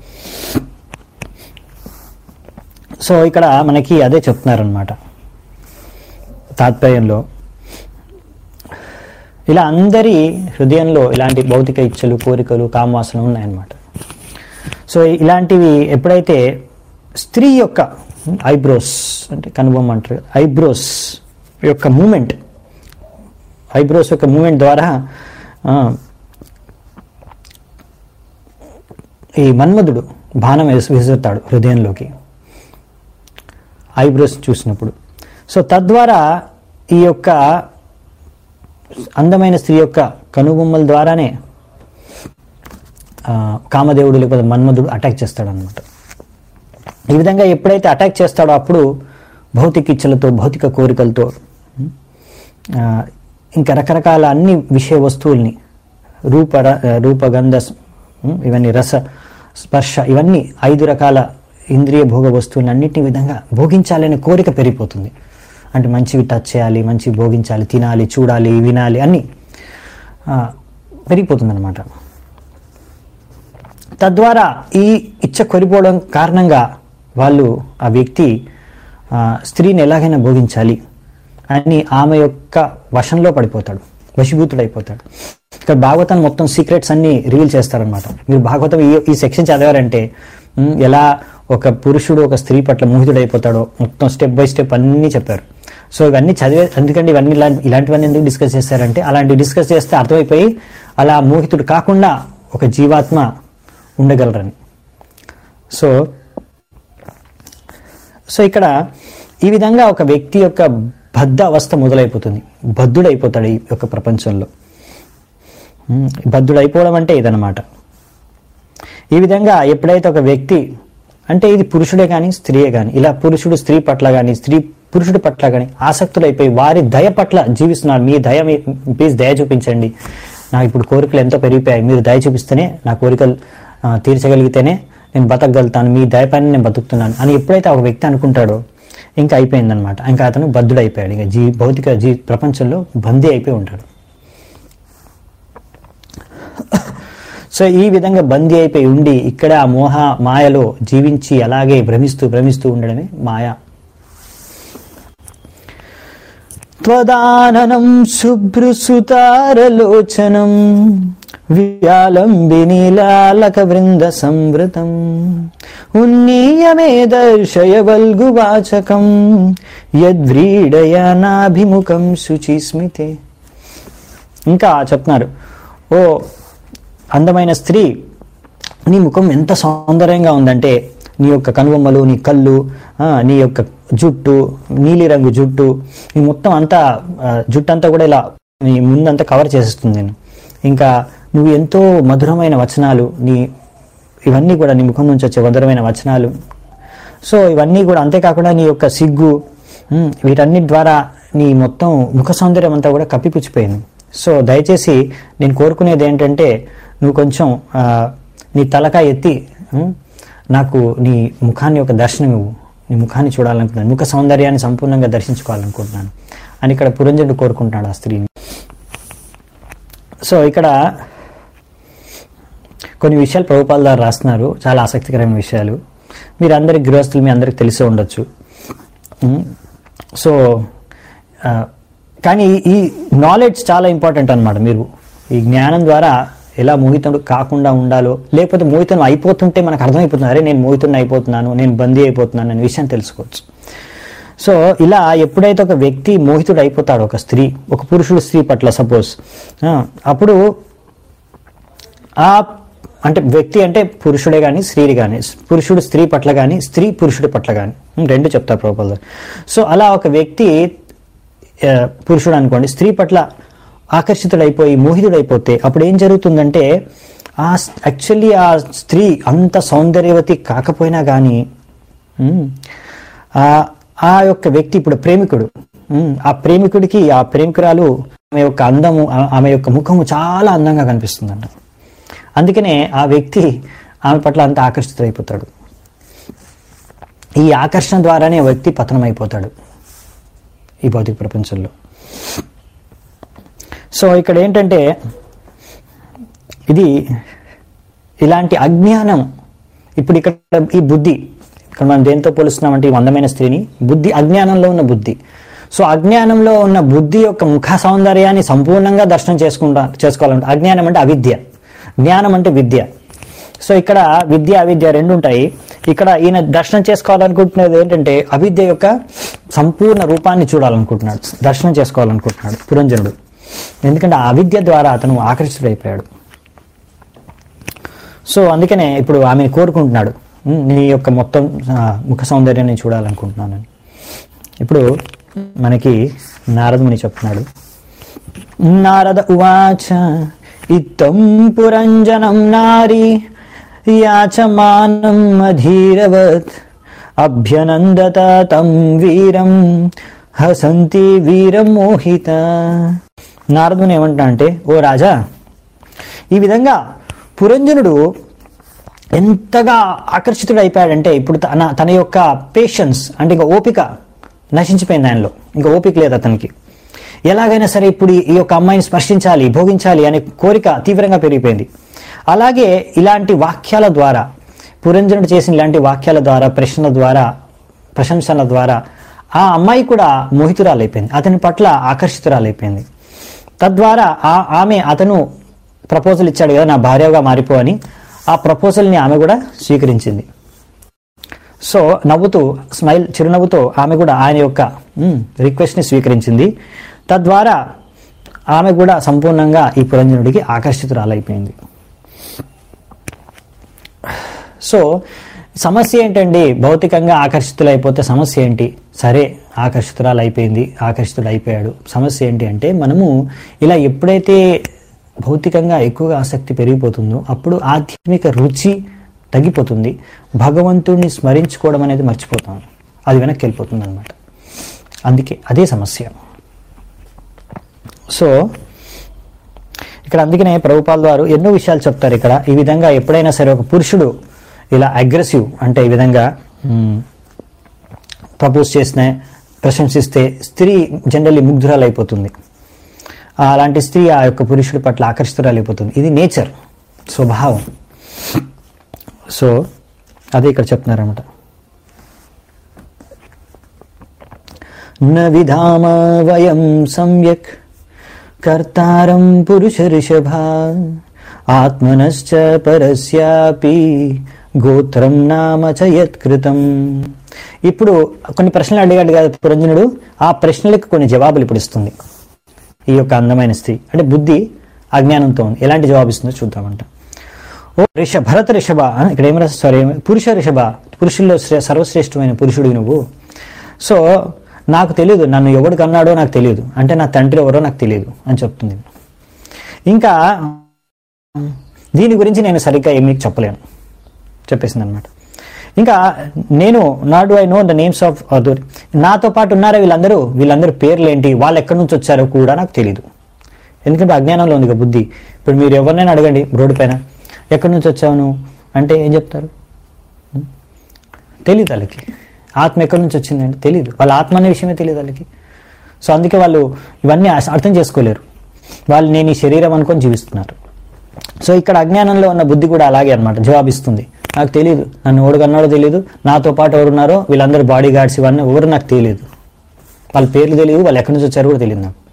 సో ఇక్కడ మనకి అదే చెప్తున్నారనమాట తాత్పర్యంలో ఇలా అందరి హృదయంలో ఇలాంటి భౌతిక ఇచ్చలు కోరికలు కామవాసనలు ఉన్నాయన్నమాట సో ఇలాంటివి ఎప్పుడైతే స్త్రీ యొక్క ఐబ్రోస్ అంటే కనుబొమ్మ అంటారు ఐబ్రోస్ యొక్క మూమెంట్ ఐబ్రోస్ యొక్క మూమెంట్ ద్వారా ఆ, ఈ మన్మధుడు బాణం వేసి విసురుతాడు హృదయంలోకి ఐబ్రోస్ చూసినప్పుడు సో తద్వారా ఈ యొక్క అందమైన స్త్రీ యొక్క కనుబొమ్మల ద్వారానే ఆ, కామదేవుడు లేకపోతే మన్మధుడు అటాక్ చేస్తాడు అనమాట ఈ విధంగా ఎప్పుడైతే అటాక్ చేస్తాడో అప్పుడు భౌతిక ఇచ్చలతో భౌతిక కోరికలతో ఉం, ఆ, ఇంకా రకరకాల అన్ని విషయ వస్తువుల్ని రూప ర- రూపగంధ స్- ఉం, ఇవన్నీ రస స్పర్శ ఇవన్నీ ఐదు రకాల ఇంద్రియ భోగ వస్తువులను అన్నింటినీ విధంగా భోగించాలనే కోరిక పెరిగిపోతుంది అంటే మంచివి టచ్ చేయాలి మంచివి భోగించాలి తినాలి చూడాలి వినాలి అన్నీ పెరిగిపోతుంది అనమాట తద్వారా ఈ ఇచ్చ కొరిపోవడం కారణంగా వాళ్ళు ఆ వ్యక్తి ఆ, స్త్రీని ఎలాగైనా భోగించాలి అని ఆమె యొక్క వశంలో పడిపోతాడు వశీభూతుడైపోతాడు ఇక్కడ భాగవతం మొత్తం సీక్రెట్స్ అన్ని రివీల్ చేస్తారనమాట మీరు భాగవతం ఈ ఈ సెక్షన్ చదివారంటే ఉమ్, ఎలా ఒక పురుషుడు ఒక స్త్రీ పట్ల మోహితుడైపోతాడో మొత్తం స్టెప్ బై స్టెప్ అన్నీ చెప్పారు సో ఇవన్నీ చదివే ఎందుకంటే ఇవన్నీ ఇలా ఇలాంటివన్నీ ఎందుకు డిస్కస్ చేస్తారంటే అలాంటి డిస్కస్ చేస్తే అర్థమైపోయి అలా మోహితుడు కాకుండా ఒక జీవాత్మ ఉండగలరని సో సో ఇక్కడ ఈ విధంగా ఒక వ్యక్తి యొక్క బద్ధ అవస్థ మొదలైపోతుంది బద్ధుడైపోతాడు ఈ యొక్క ప్రపంచంలో ఉమ్, బద్ధుడైపోవడం అంటే ఇదనమాట ఈ విధంగా ఎప్పుడైతే ఒక వ్యక్తి అంటే ఇది పురుషుడే కానీ స్త్రీయే కానీ ఇలా పురుషుడు స్త్రీ పట్ల కానీ స్త్రీ పురుషుడి పట్ల కానీ ఆసక్తులైపోయి వారి దయ పట్ల జీవిస్తున్నారు మీ దయ మీ- ప్లీజ్ దయ చూపించండి నాకు ఇప్పుడు కోరికలు ఎంతో పెరిగిపోయాయి మీరు దయ చూపిస్తేనే నా కోరికలు ఆ, తీర్చగలిగితేనే నేను బతకగలుగుతాను మీ దయ పైన నేను బతుకుతున్నాను అని ఎప్పుడైతే ఒక వ్యక్తి అనుకుంటాడో ఇంకా అయిపోయిందనమాట ఇంకా అతను బద్ధుడైపోయాడు ఇంకా జీ భౌతిక జీ ప్రపంచంలో బందీ అయిపోయి ఉంటాడు సో ఈ విధంగా బందీ అయిపోయి ఉండి ఇక్కడ ఆ మోహ మాయలో జీవించి అలాగే భ్రమిస్తూ భ్రమిస్తూ ఉండడమే మాయ త్వదాననం శుభ్రసుతారలోచనం వ్యాలంబినీలాలక వృంద సంవృతం ఉన్నీయమే దర్శయ వల్గువాచకం యద్వ్రీడయనాభిముఖం శుచిస్మితే ఇంకా చెప్తున్నారు ఓ అందమైన స్త్రీ నీ ముఖం ఎంత సౌందర్యంగా ఉందంటే నీ యొక్క కనుబొమ్మలు నీ కళ్ళు ఆ, నీ యొక్క జుట్టు నీలిరంగు జుట్టు నీ మొత్తం అంతా ఆ, జుట్టు అంతా కూడా ఇలా నీ ముందంతా కవర్ చేసేస్తుంది నేను ఇంకా నువ్వు ఎంతో మధురమైన వచనాలు నీ ఇవన్నీ కూడా నీ ముఖం నుంచి వచ్చే మధురమైన వచనాలు సో ఇవన్నీ కూడా అంతేకాకుండా నీ యొక్క సిగ్గు ఉమ్, వీటన్నిటి ద్వారా నీ మొత్తం ముఖ సౌందర్యం అంతా కూడా కప్పిపుచ్చిపోయింది సో దయచేసి నేను కోరుకునేది ఏంటంటే నువ్వు కొంచెం ఆ, నీ తలక ఎత్తి ఉమ్, నాకు నీ ముఖాన్ని ఒక దర్శనం ఇవ్వు నీ ముఖాన్ని చూడాలనుకుంటున్నాను ముఖ సౌందర్యాన్ని సంపూర్ణంగా దర్శించుకోవాలనుకుంటున్నాను అని ఇక్కడ పురంజనుడు కోరుకుంటున్నాడు ఆ స్త్రీని సో ఇక్కడ కొన్ని విషయాలు ప్రభుపాల ద్వారా రాస్తున్నారు చాలా ఆసక్తికరమైన విషయాలు మీరు అందరి గృహస్థులు మీ అందరికి తెలిసే ఉండొచ్చు ఉమ్, సో ఆ, కానీ ఈ- ఈ నాలెడ్జ్ చాలా ఇంపార్టెంట్ అన్నమాట మీరు ఈ జ్ఞానం ద్వారా ఎలా మోహితుడు కాకుండా ఉండాలో లేకపోతే మోహితం అయిపోతుంటే మనకు అర్థమైపోతుంది అరే నేను మోహితుడిని అయిపోతున్నాను నేను బందీ అయిపోతున్నాను అనే విషయం తెలుసుకోవచ్చు సో ఇలా ఎప్పుడైతే ఒక వ్యక్తి మోహితుడు అయిపోతాడో ఒక స్త్రీ ఒక పురుషుడు స్త్రీ పట్ల సపోజ్ అప్పుడు ఆ అంటే వ్యక్తి అంటే పురుషుడే కానీ స్త్రీ కానీ పురుషుడు స్త్రీ పట్ల కానీ స్త్రీ పురుషుడి పట్ల కానీ రెండు చెప్తారు ప్రభుపాల్ సో అలా ఒక వ్యక్తి ఆ, పురుషుడు అనుకోండి స్త్రీ పట్ల ఆకర్షితుడైపోయి మోహితుడైపోతే అప్పుడు ఏం జరుగుతుందంటే ఆ యాక్చువల్లీ ఆ స్త్రీ అంత సౌందర్యవతి కాకపోయినా కానీ ఉమ్, ఆ ఆ యొక్క వ్యక్తి ఇప్పుడు ప్రేమికుడు ఉమ్, ఆ ప్రేమికుడికి ఆ ప్రేమికురాలు ఆమె యొక్క అందము ఆ- ఆమె యొక్క ముఖము చాలా అందంగా కనిపిస్తుందంట అందుకనే ఆ వ్యక్తి ఆమె పట్ల అంత ఆకర్షితుడైపోతాడు ఈ ఆకర్షణ ద్వారానే ఆ వ్యక్తి పతనం అయిపోతాడు ఈ భౌతిక ప్రపంచంలో సో ఇక్కడ ఏంటంటే ఇది ఇలాంటి అజ్ఞానం ఇప్పుడు ఇక్కడ ఈ బుద్ధి ఇక్కడ మనం దేంతో పోలుస్తున్నామంటే ఈ అందమైన స్త్రీని బుద్ధి అజ్ఞానంలో ఉన్న బుద్ధి సో అజ్ఞానంలో ఉన్న బుద్ధి యొక్క ముఖ సౌందర్యాన్ని సంపూర్ణంగా దర్శనం చేసుకుంటా చేసుకోవాలంటే అజ్ఞానం అంటే అవిద్య జ్ఞానం అంటే విద్య సో ఇక్కడ విద్య అవిద్య రెండు ఉంటాయి ఇక్కడ ఈయన దర్శనం చేసుకోవాలనుకుంటున్నది ఏంటంటే అవిద్య యొక్క సంపూర్ణ రూపాన్ని చూడాలనుకుంటున్నాడు దర్శనం చేసుకోవాలనుకుంటున్నాడు పురంజనుడు ఎందుకంటే ఆ అవిద్య ద్వారా అతను ఆకర్షితుడైపోయాడు సో అందుకనే ఇప్పుడు ఆమెను కోరుకుంటున్నాడు "ఉమ్, నీ యొక్క మొత్తం ఆ, ముఖ సౌందర్యాన్ని చూడాలనుకుంటున్నానని ఇప్పుడు మనకి నారదముని చెప్తున్నాడు నారద ఉవాచ ఇత్తం పురంజనం నారి యాచమానం అధీరవత్ అభ్యనందత తం వీరం హసంతి వీరం మోహిత నారదుని ఏమంటా అంటే ఓ రాజా ఈ విధంగా పురంజనుడు ఎంతగా ఆకర్షితుడు అయిపోయాడంటే ఇప్పుడు తన తన యొక్క పేషెన్స్ అంటే ఇంకా ఓపిక నశించిపోయింది ఆయనలో ఇంకా ఓపిక లేదు అతనికి ఎలాగైనా సరే ఇప్పుడు ఈ- ఈ యొక్క అమ్మాయిని స్పర్శించాలి భోగించాలి అనే కోరిక తీవ్రంగా పెరిగిపోయింది అలాగే ఇలాంటి వాక్యాల ద్వారా పురంజనుడు చేసిన ఇలాంటి వాక్యాల ద్వారా ప్రశ్నల ద్వారా ప్రశంసల ద్వారా ఆ అమ్మాయి కూడా మోహితురాలైపోయింది అతని పట్ల ఆకర్షితురాలైపోయింది తద్వారా ఆ ఆమె అతను ప్రపోజల్ ఇచ్చాడు కదా నా భార్యగా మారిపో అని ఆ ప్రపోజల్ని ఆమె కూడా స్వీకరించింది సో నవ్వుతూ స్మైల్ చిరునవ్వుతో ఆమె కూడా ఆయన యొక్క మ్, రిక్వెస్ట్ని స్వీకరించింది తద్వారా ఆమె కూడా సంపూర్ణంగా ఈ పురంజనుడికి ఆకర్షితురాలైపోయింది సో సమస్య ఏంటండి భౌతికంగా ఆకర్షితులైపోతే సమస్య ఏంటి సరే ఆకర్షితురాలు అయిపోయింది ఆకర్షితుడు అయిపోయాడు సమస్య ఏంటి అంటే మనము ఇలా ఎప్పుడైతే భౌతికంగా ఎక్కువగా ఆసక్తి పెరిగిపోతుందో అప్పుడు ఆధ్యాత్మిక రుచి తగ్గిపోతుంది భగవంతుడిని స్మరించుకోవడం అనేది మర్చిపోతాం అది వెనక్కి వెళ్ళిపోతుంది అనమాట అందుకే అదే సమస్య సో ఇక్కడ అందుకనే ప్రభుపాల్ వారు ఎన్నో విషయాలు చెప్తారు ఇక్కడ ఈ విధంగా ఎప్పుడైనా సరే ఒక పురుషుడు ఇలా అగ్రెసివ్ అంటే ఈ విధంగా ప్రపోజ్ చేసిన ప్రశంసిస్తే స్త్రీ జనరల్లీ ముగ్ధురాలు అయిపోతుంది ఆ అలాంటి స్త్రీ ఆ యొక్క పురుషుడి పట్ల ఆకర్షితురాలు అయిపోతుంది ఇది నేచర్ స్వభావం సో అదే ఇక్కడ చెప్తున్నారన్నమాట న విధామ వయం సమ్యక్ కర్తారం పురుష ఋషభ ఆత్మనశ్చ పరస్యాపి గోత్రం నామ చ యత్కృతం ఇప్పుడు కొన్ని ప్రశ్నలు అడిగాడు కదా పురంజనుడు ఆ ప్రశ్నలకు కొన్ని జవాబులు ఇప్పుడు ఇస్తుంది ఈ యొక్క అందమైన స్త్రీ అంటే బుద్ధి అజ్ఞానంతో ఉంది ఎలాంటి జవాబు ఇస్తుందో చూద్దామంట ఓ రిష భరత రిషభ ఆ, ఇక్కడ ఏం రాస్తారు సారీ పురుష రిషభ పురుషుల్లో శ్రే- సర్వశ్రేష్టమైన పురుషుడు నువ్వు సో నాకు తెలియదు నన్ను ఎవడు కన్నాడో నాకు తెలియదు అంటే నా తండ్రి ఎవరో నాకు తెలియదు అని చెప్తుంది ఇంకా దీని గురించి నేను సరిగ్గా ఏమీ చెప్పలేను చెప్పేసింది అనమాట ఇంకా నేను నాడు I know the names of other నాతో పాటు ఉన్నారా వీళ్ళందరూ వీళ్ళందరూ పేర్లు ఏంటి వాళ్ళు ఎక్కడి నుంచి వచ్చారో కూడా నాకు తెలియదు ఎందుకంటే అజ్ఞానంలో ఉంది ఇక బుద్ధి ఇప్పుడు మీరు ఎవరినైనా అడగండి రోడ్డు పైన ఎక్కడి నుంచి వచ్చావు నువ్వు అంటే ఏం చెప్తారు తెలియదు వాళ్ళకి ఆత్మ ఎక్కడి నుంచి వచ్చిందంటే తెలియదు వాళ్ళ ఆత్మ అనే విషయమే తెలియదు వాళ్ళకి సో అందుకే వాళ్ళు ఇవన్నీ అస- అర్థం చేసుకోలేరు వాళ్ళు నేను ఈ శరీరం అనుకొని జీవిస్తున్నారు సో ఇక్కడ అజ్ఞానంలో ఉన్న బుద్ధి కూడా అలాగే అన్నమాట జవాబిస్తుంది నాకు తెలియదు నన్ను ఎవడు కన్నాడో తెలియదు నాతో పాటు ఎవరున్నారో వీళ్ళందరూ బాడీ గార్డ్స్ ఇవన్నీ ఎవరు నాకు తెలియదు వాళ్ళ పేర్లు తెలియదు వాళ్ళు ఎక్కడి నుంచి వచ్చారో కూడా తెలియదు నాకు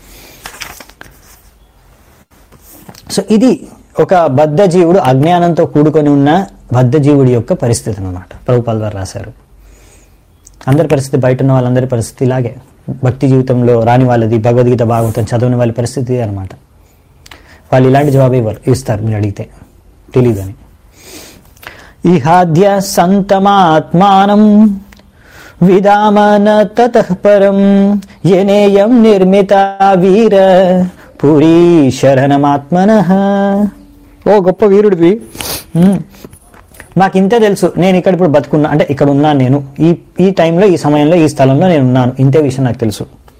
సో ఇది ఒక బద్ధజీవుడు అజ్ఞానంతో కూడుకొని ఉన్న బద్ధజీవుడి యొక్క పరిస్థితి అన్నమాట ప్రభుపాల్ వారు రాశారు అందరి పరిస్థితి బయట ఉన్న వాళ్ళందరి పరిస్థితి ఇలాగే భక్తి జీవితంలో రాని వాళ్ళది భగవద్గీత భాగవతం చదవని వాళ్ళ పరిస్థితి అనమాట వాళ్ళు ఇలాంటి జవాబు ఇవ్వరు ఇస్తారు మీరు అడిగితే తెలియదు అని ఇహాద్య సంతమాత్మానం విదామన తతః పరం యనేయం నిర్మిత వీర పురీ శరణమాత్మన ఓ గొప్ప వీరుడివి ఉమ్. నాకు ఇంతే తెలుసు నేను ఇక్కడ ఇప్పుడు బతుకున్నా అంటే ఇక్కడ ఉన్నాను నేను ఈ ఈ టైంలో ఈ సమయంలో ఈ స్థలంలో నేను ఉన్నాను ఇంతే విషయం నాకు తెలుసు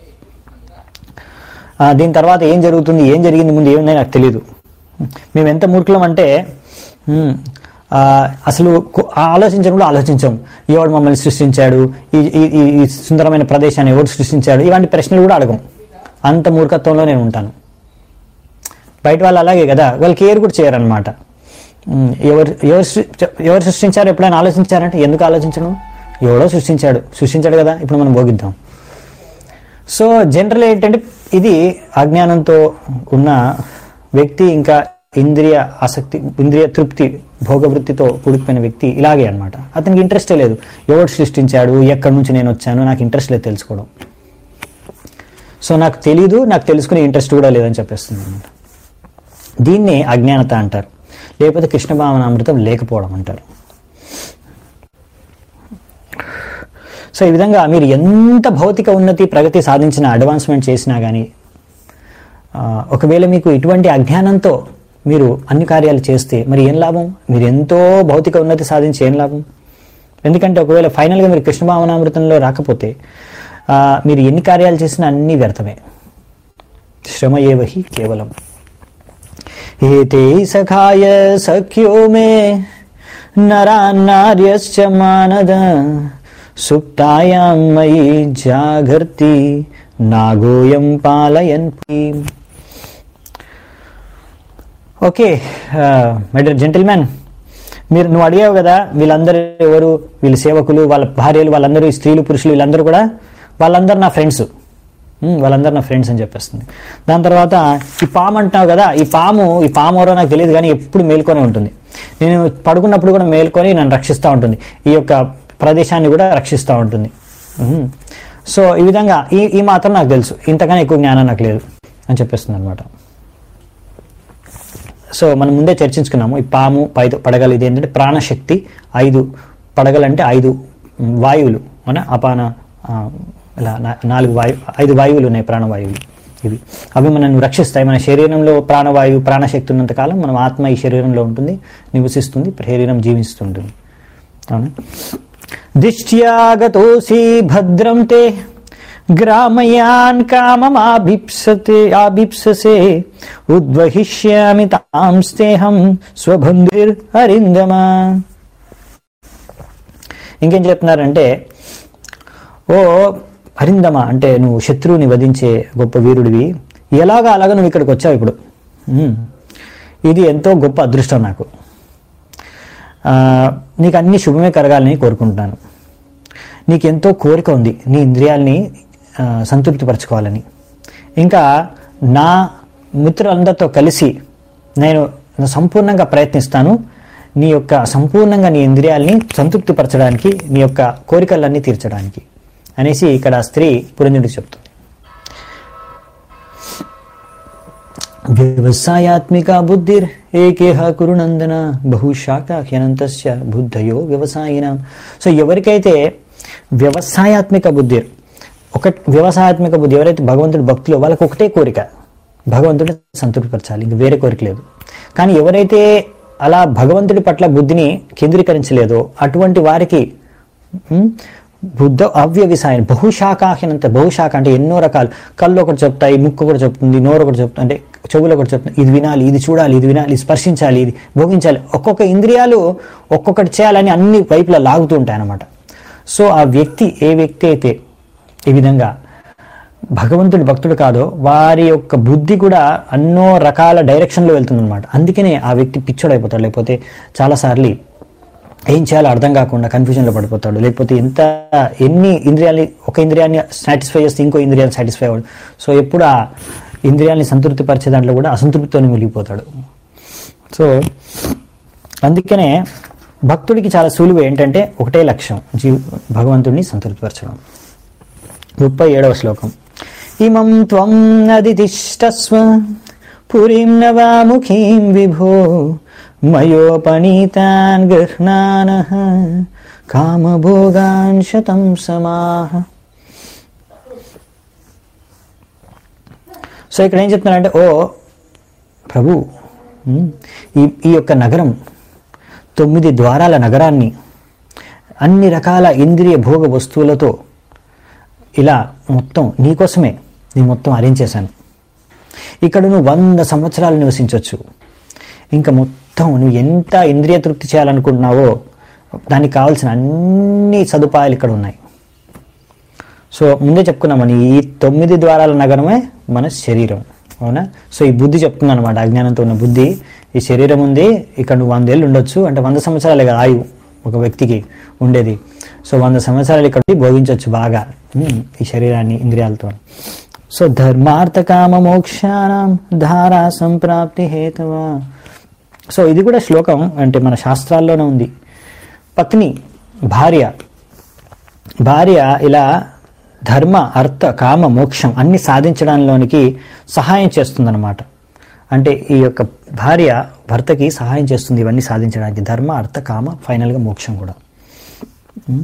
ఆ, దీని తర్వాత ఏం జరుగుతుంది ఏం జరిగింది ముందు ఏముంది నాకు తెలియదు మేము ఎంత మూర్ఖులం అంటే ఉమ్, ఆ, అసలు కు- ఆలోచించడం కూడా ఆలోచించాం ఎవడు మమ్మల్ని సృష్టించాడు ఈ ఈ- ఈ ఈ సుందరమైన ప్రదేశాన్ని ఎవడు సృష్టించాడు ఇలాంటి ప్రశ్నలు కూడా అడగం అంత మూర్ఖత్వంలో నేను ఉంటాను బయట వాళ్ళు అలాగే కదా వాళ్ళు కేర్ కూడా చేయరనమాట ఉమ్, ఎవరు ఎవరు సృ- ఎవరు సృష్టించారు ఎప్పుడైనా ఆలోచించారంటే ఎందుకు ఆలోచించడం ఎవడో సృష్టించాడు సృష్టించాడు కదా ఇప్పుడు మనం భోగిద్దాం సో జనరల్ ఏంటంటే ఇది అజ్ఞానంతో ఉన్న వ్యక్తి ఇంకా ఇంద్రియ ఆసక్తి ఇంద్రియ తృప్తి భోగవృత్తితో కూడుకుపోయిన వ్యక్తి ఇలాగే అన్నమాట అతనికి ఇంట్రెస్టే లేదు ఎవడు సృష్టించాడు ఎక్కడి నుంచి నేను వచ్చాను నాకు ఇంట్రెస్ట్ లేదు తెలుసుకోవడం సో నాకు తెలీదు నాకు తెలుసుకునే ఇంట్రెస్ట్ కూడా లేదని చెప్పేస్తుంది అనమాట దీన్ని అజ్ఞానత అంటారు లేకపోతే కృష్ణ భావనామృతం లేకపోవడం అంటారు సో ఈ విధంగా మీరు ఎంత భౌతిక ఉన్నతి ప్రగతి సాధించిన అడ్వాన్స్మెంట్ చేసినా కానీ ఒకవేళ మీకు ఇటువంటి అజ్ఞానంతో మీరు అన్ని కార్యాలు చేస్తే మరి ఏం లాభం మీరు ఎంతో భౌతిక ఉన్నతి సాధించి ఏం లాభం ఎందుకంటే ఒకవేళ ఫైనల్గా మీరు కృష్ణ భావనామృతంలో రాకపోతే ఆ, మీరు ఎన్ని కార్యాలు చేసినా అన్నీ వ్యర్థమే శ్రమ ఏవహి కేవలం ఏతే సఖాయ సఖ్యో మే నరాన్నార్యశ్చ మానద సుప్తాయాం మయి జాగర్తి నాగోయం పాలయన్ ఓకే మై డియర్ జెంటిల్మెన్ మీరు నువ్వు అడిగావు కదా వీళ్ళందరూ ఎవరు వీళ్ళ సేవకులు వాళ్ళ భార్యలు వాళ్ళందరూ ఈ స్త్రీలు పురుషులు వీళ్ళందరూ కూడా వాళ్ళందరూ నా ఫ్రెండ్స్ వాళ్ళందరూ నా ఫ్రెండ్స్ అని చెప్పేస్తుంది దాని తర్వాత ఈ పాము అంటున్నావు కదా ఈ పాము ఈ పాము ఎవరో నాకు తెలియదు కానీ ఎప్పుడు మేల్కొనే ఉంటుంది నేను పడుకున్నప్పుడు కూడా మేల్కొని నన్ను రక్షిస్తూ ఉంటుంది ఈ యొక్క ప్రదేశాన్ని కూడా రక్షిస్తూ ఉంటుంది ఉమ్. సో ఈ విధంగా ఈ ఈ మాత్రం నాకు తెలుసు ఇంతకన్నా ఎక్కువ జ్ఞానం నాకు లేదు అని చెప్పేస్తుంది అనమాట సో మనం ముందే చర్చించుకున్నాము ఈ పాము పైదు పడగలు ఇది ఏంటంటే ప్రాణశక్తి ఐదు పడగలంటే ఐదు వాయువులు మన అపాన ఆ, ఇలా నా- నాలుగు వాయు ఐదు వాయువులు ఉన్నాయి ప్రాణవాయువులు ఇవి అవి మనల్ని రక్షిస్తాయి మన శరీరంలో ప్రాణవాయువు ప్రాణశక్తి ఉన్నంత కాలం మనం ఆత్మ ఈ శరీరంలో ఉంటుంది నివసిస్తుంది శరీరం జీవిస్తుంటుంది అవునా దిష్ట్యాగతోసి భద్రం తే గ్రామయాన్ కామమాభిప్సతే ఆభిప్ససే ఉద్వహిష్యామి తాంస్తేహం స్వబంధిర్ హరిందమా ఇంకేం చెప్తున్నారంటే ఓ హరిందమా అంటే నువ్వు శత్రువుని వధించే గొప్ప వీరుడివి ఎలాగా అలాగా నువ్వు ఇక్కడికి వచ్చావు ఇప్పుడు ఉమ్. ఇది ఎంతో గొప్ప అదృష్టం నాకు ఆ, నీకు అన్ని శుభమే కలగాలని కోరుకుంటున్నాను నీకు ఎంతో కోరిక ఉంది నీ ఇంద్రియాల్ని ఆ, సంతృప్తిపరచుకోవాలని ఇంకా నా మిత్రులందరితో కలిసి నేను సంపూర్ణంగా ప్రయత్నిస్తాను నీ యొక్క సంపూర్ణంగా నీ ఇంద్రియాల్ని సంతృప్తిపరచడానికి నీ యొక్క కోరికలన్నీ తీర్చడానికి అనేసి ఇక్కడ ఆ స్త్రీ పురంజుడికి చెప్తుంది వ్యవసాయాత్మిక బుద్ధిర్ ఏకేహ కురునందన బహుశాఖ హ్యనంతస్య బుద్ధయో వ్యవసాయినాం సో ఎవరికైతే వ్యవసాయాత్మిక బుద్ధి ఒక వ్యవసాయాత్మిక బుద్ధి ఎవరైతే భగవంతుడి భక్తులు వాళ్ళకి ఒకటే కోరిక భగవంతుడిని సంతృప్తిపరచాలి ఇంక వేరే కోరిక లేదు కానీ ఎవరైతే అలా భగవంతుడి పట్ల బుద్ధిని కేంద్రీకరించలేదో అటువంటి వారికి ఉమ్, బుద్ధ అవ్యవసాయం బహుశాఖాహీనంత బహుశాఖ అంటే ఎన్నో రకాలు కళ్ళు ఒకటి చెప్తాయి ముక్కు ఒకటి చెప్తుంది నోరు ఒకటి చెప్తుంది అంటే చెవులు ఒకటి చెప్తుంది ఇది వినాలి ఇది చూడాలి ఇది వినాలి ఇది స్పర్శించాలి ఇది భోగించాలి ఒక్కొక్క ఇంద్రియాలు ఒక్కొక్కటి చేయాలని అన్ని వైపులా లాగుతూ ఉంటాయి అన్నమాట సో ఆ వ్యక్తి ఏ వ్యక్తి అయితే ఈ విధంగా భగవంతుడి భక్తుడు కాదో వారి యొక్క బుద్ధి కూడా అన్నో రకాల డైరెక్షన్లో వెళ్తుందన్నమాట అందుకనే ఆ వ్యక్తి పిచ్చోడైపోతాడు లేకపోతే చాలాసార్లు ఏం చేయాలో అర్థం కాకుండా కన్ఫ్యూజన్లో పడిపోతాడు లేకపోతే ఎంత ఎన్ని ఇంద్రియాల్ని ఒక ఇంద్రియాన్ని సాటిస్ఫై చేస్తే ఇంకో ఇంద్రియాన్ని సాటిస్ఫై అవ్వడు సో ఎప్పుడు ఆ ఇంద్రియాల్ని సంతృప్తిపరిచే దాంట్లో కూడా అసంతృప్తితోనే మిగిలిపోతాడు సో అందుకనే భక్తుడికి చాలా సులువు ఏంటంటే ఒకటే లక్ష్యం జీవ భగవంతుడిని సంతృప్తిపరచడం ముప్పై ఏడవ శ్లోకం ఇమం త్వం నదితిష్టస్వ పురీం నవాముఖీం విభో మయోపనీతాన్ గృహ్ణాన కామభోగాన్ శతం సమాహ సో ఇక్కడ ఏం చెప్తున్నారంటే ఓ ప్రభు ఉమ్, ఈ ఈ యొక్క నగరం తొమ్మిది ద్వారాల నగరాన్ని అన్ని రకాల ఇంద్రియ భోగ వస్తువులతో ఇలా మొత్తం నీకోసమే నేను మొత్తం అరేంజ్ చేశాను ఇక్కడ నువ్వు వంద సంవత్సరాలు నివసించవచ్చు ఇంకా మొత్తం నువ్వు ఎంత ఇంద్రియ తృప్తి చేయాలనుకుంటున్నావో దానికి కావాల్సిన అన్ని సదుపాయాలు ఇక్కడ ఉన్నాయి సో ముందే చెప్పుకున్నామని ఈ తొమ్మిది ద్వారాల నగరమే మన శరీరం అవునా సో ఈ బుద్ధి చెప్తుంది అనమాట అజ్ఞానంతో ఉన్న బుద్ధి ఈ శరీరం ఉంది ఇక్కడ నువ్వు వందేళ్ళు ఉండొచ్చు అంటే వంద సంవత్సరాలే కదా ఆయువు ఒక వ్యక్తికి ఉండేది సో వంద సంవత్సరాలు ఇక్కడ ఉండి భోగించవచ్చు బాగా ఉమ్, ఈ శరీరాన్ని ఇంద్రియాలతో సో ధర్మార్థ కామ మోక్షానం ధారా సంప్రాప్తి హేతవా సో ఇది కూడా శ్లోకం అంటే మన శాస్త్రాల్లోనే ఉంది పత్ని భార్య భార్య ఇలా ధర్మ అర్థ కామ మోక్షం అన్ని సాధించడంలోనికి సహాయం చేస్తుందన్నమాట అంటే ఈ యొక్క భార్య భర్తకి సహాయం చేస్తుంది ఇవన్నీ సాధించడానికి ధర్మ అర్థ కామ ఫైనల్గా మోక్షం కూడా ఉం?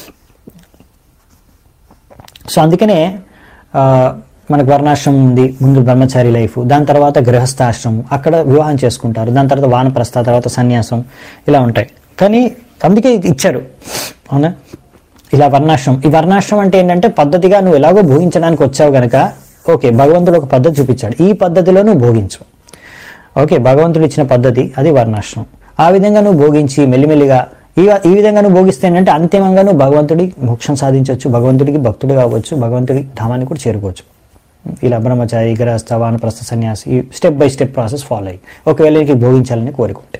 సో అందుకనే ఆ, మనకు వర్ణాశ్రమం ఉంది ముందు బ్రహ్మచారి లైఫ్ దాని తర్వాత గృహస్థాశ్రమం అక్కడ వివాహం చేసుకుంటారు దాని తర్వాత వానప్రస్థ తర్వాత సన్యాసం ఇలా ఉంటాయి కానీ అందుకే ఇది ఇచ్చారు అవునా ఇలా వర్ణాశ్రమం ఈ వర్ణాశ్రమం అంటే ఏంటంటే పద్ధతిగా నువ్వు ఎలాగో భోగించడానికి వచ్చావు గనక ఓకే భగవంతుడు ఒక పద్ధతి చూపించాడు ఈ పద్ధతిలో నువ్వు భోగించు ఓకే భగవంతుడు ఇచ్చిన పద్ధతి అది వర్ణాశ్రమం ఆ విధంగా నువ్వు భోగించి మెల్లిమెల్లిగా ఈ ఈ విధంగా నువ్వు భోగిస్తే ఏంటంటే అంతిమంగా నువ్వు భగవంతుడి మోక్షం సాధించవచ్చు భగవంతుడికి భక్తుడు కావచ్చు భగవంతుడి ధామాన్ని కూడా చేరుకోవచ్చు ఇలా బ్రహ్మచారి గృహస్థ వానప్రస్థ సన్యాసి ఈ step by step process follow అయ్యి ఒకవేళ నీకు భోగించాలని కోరుకుంటే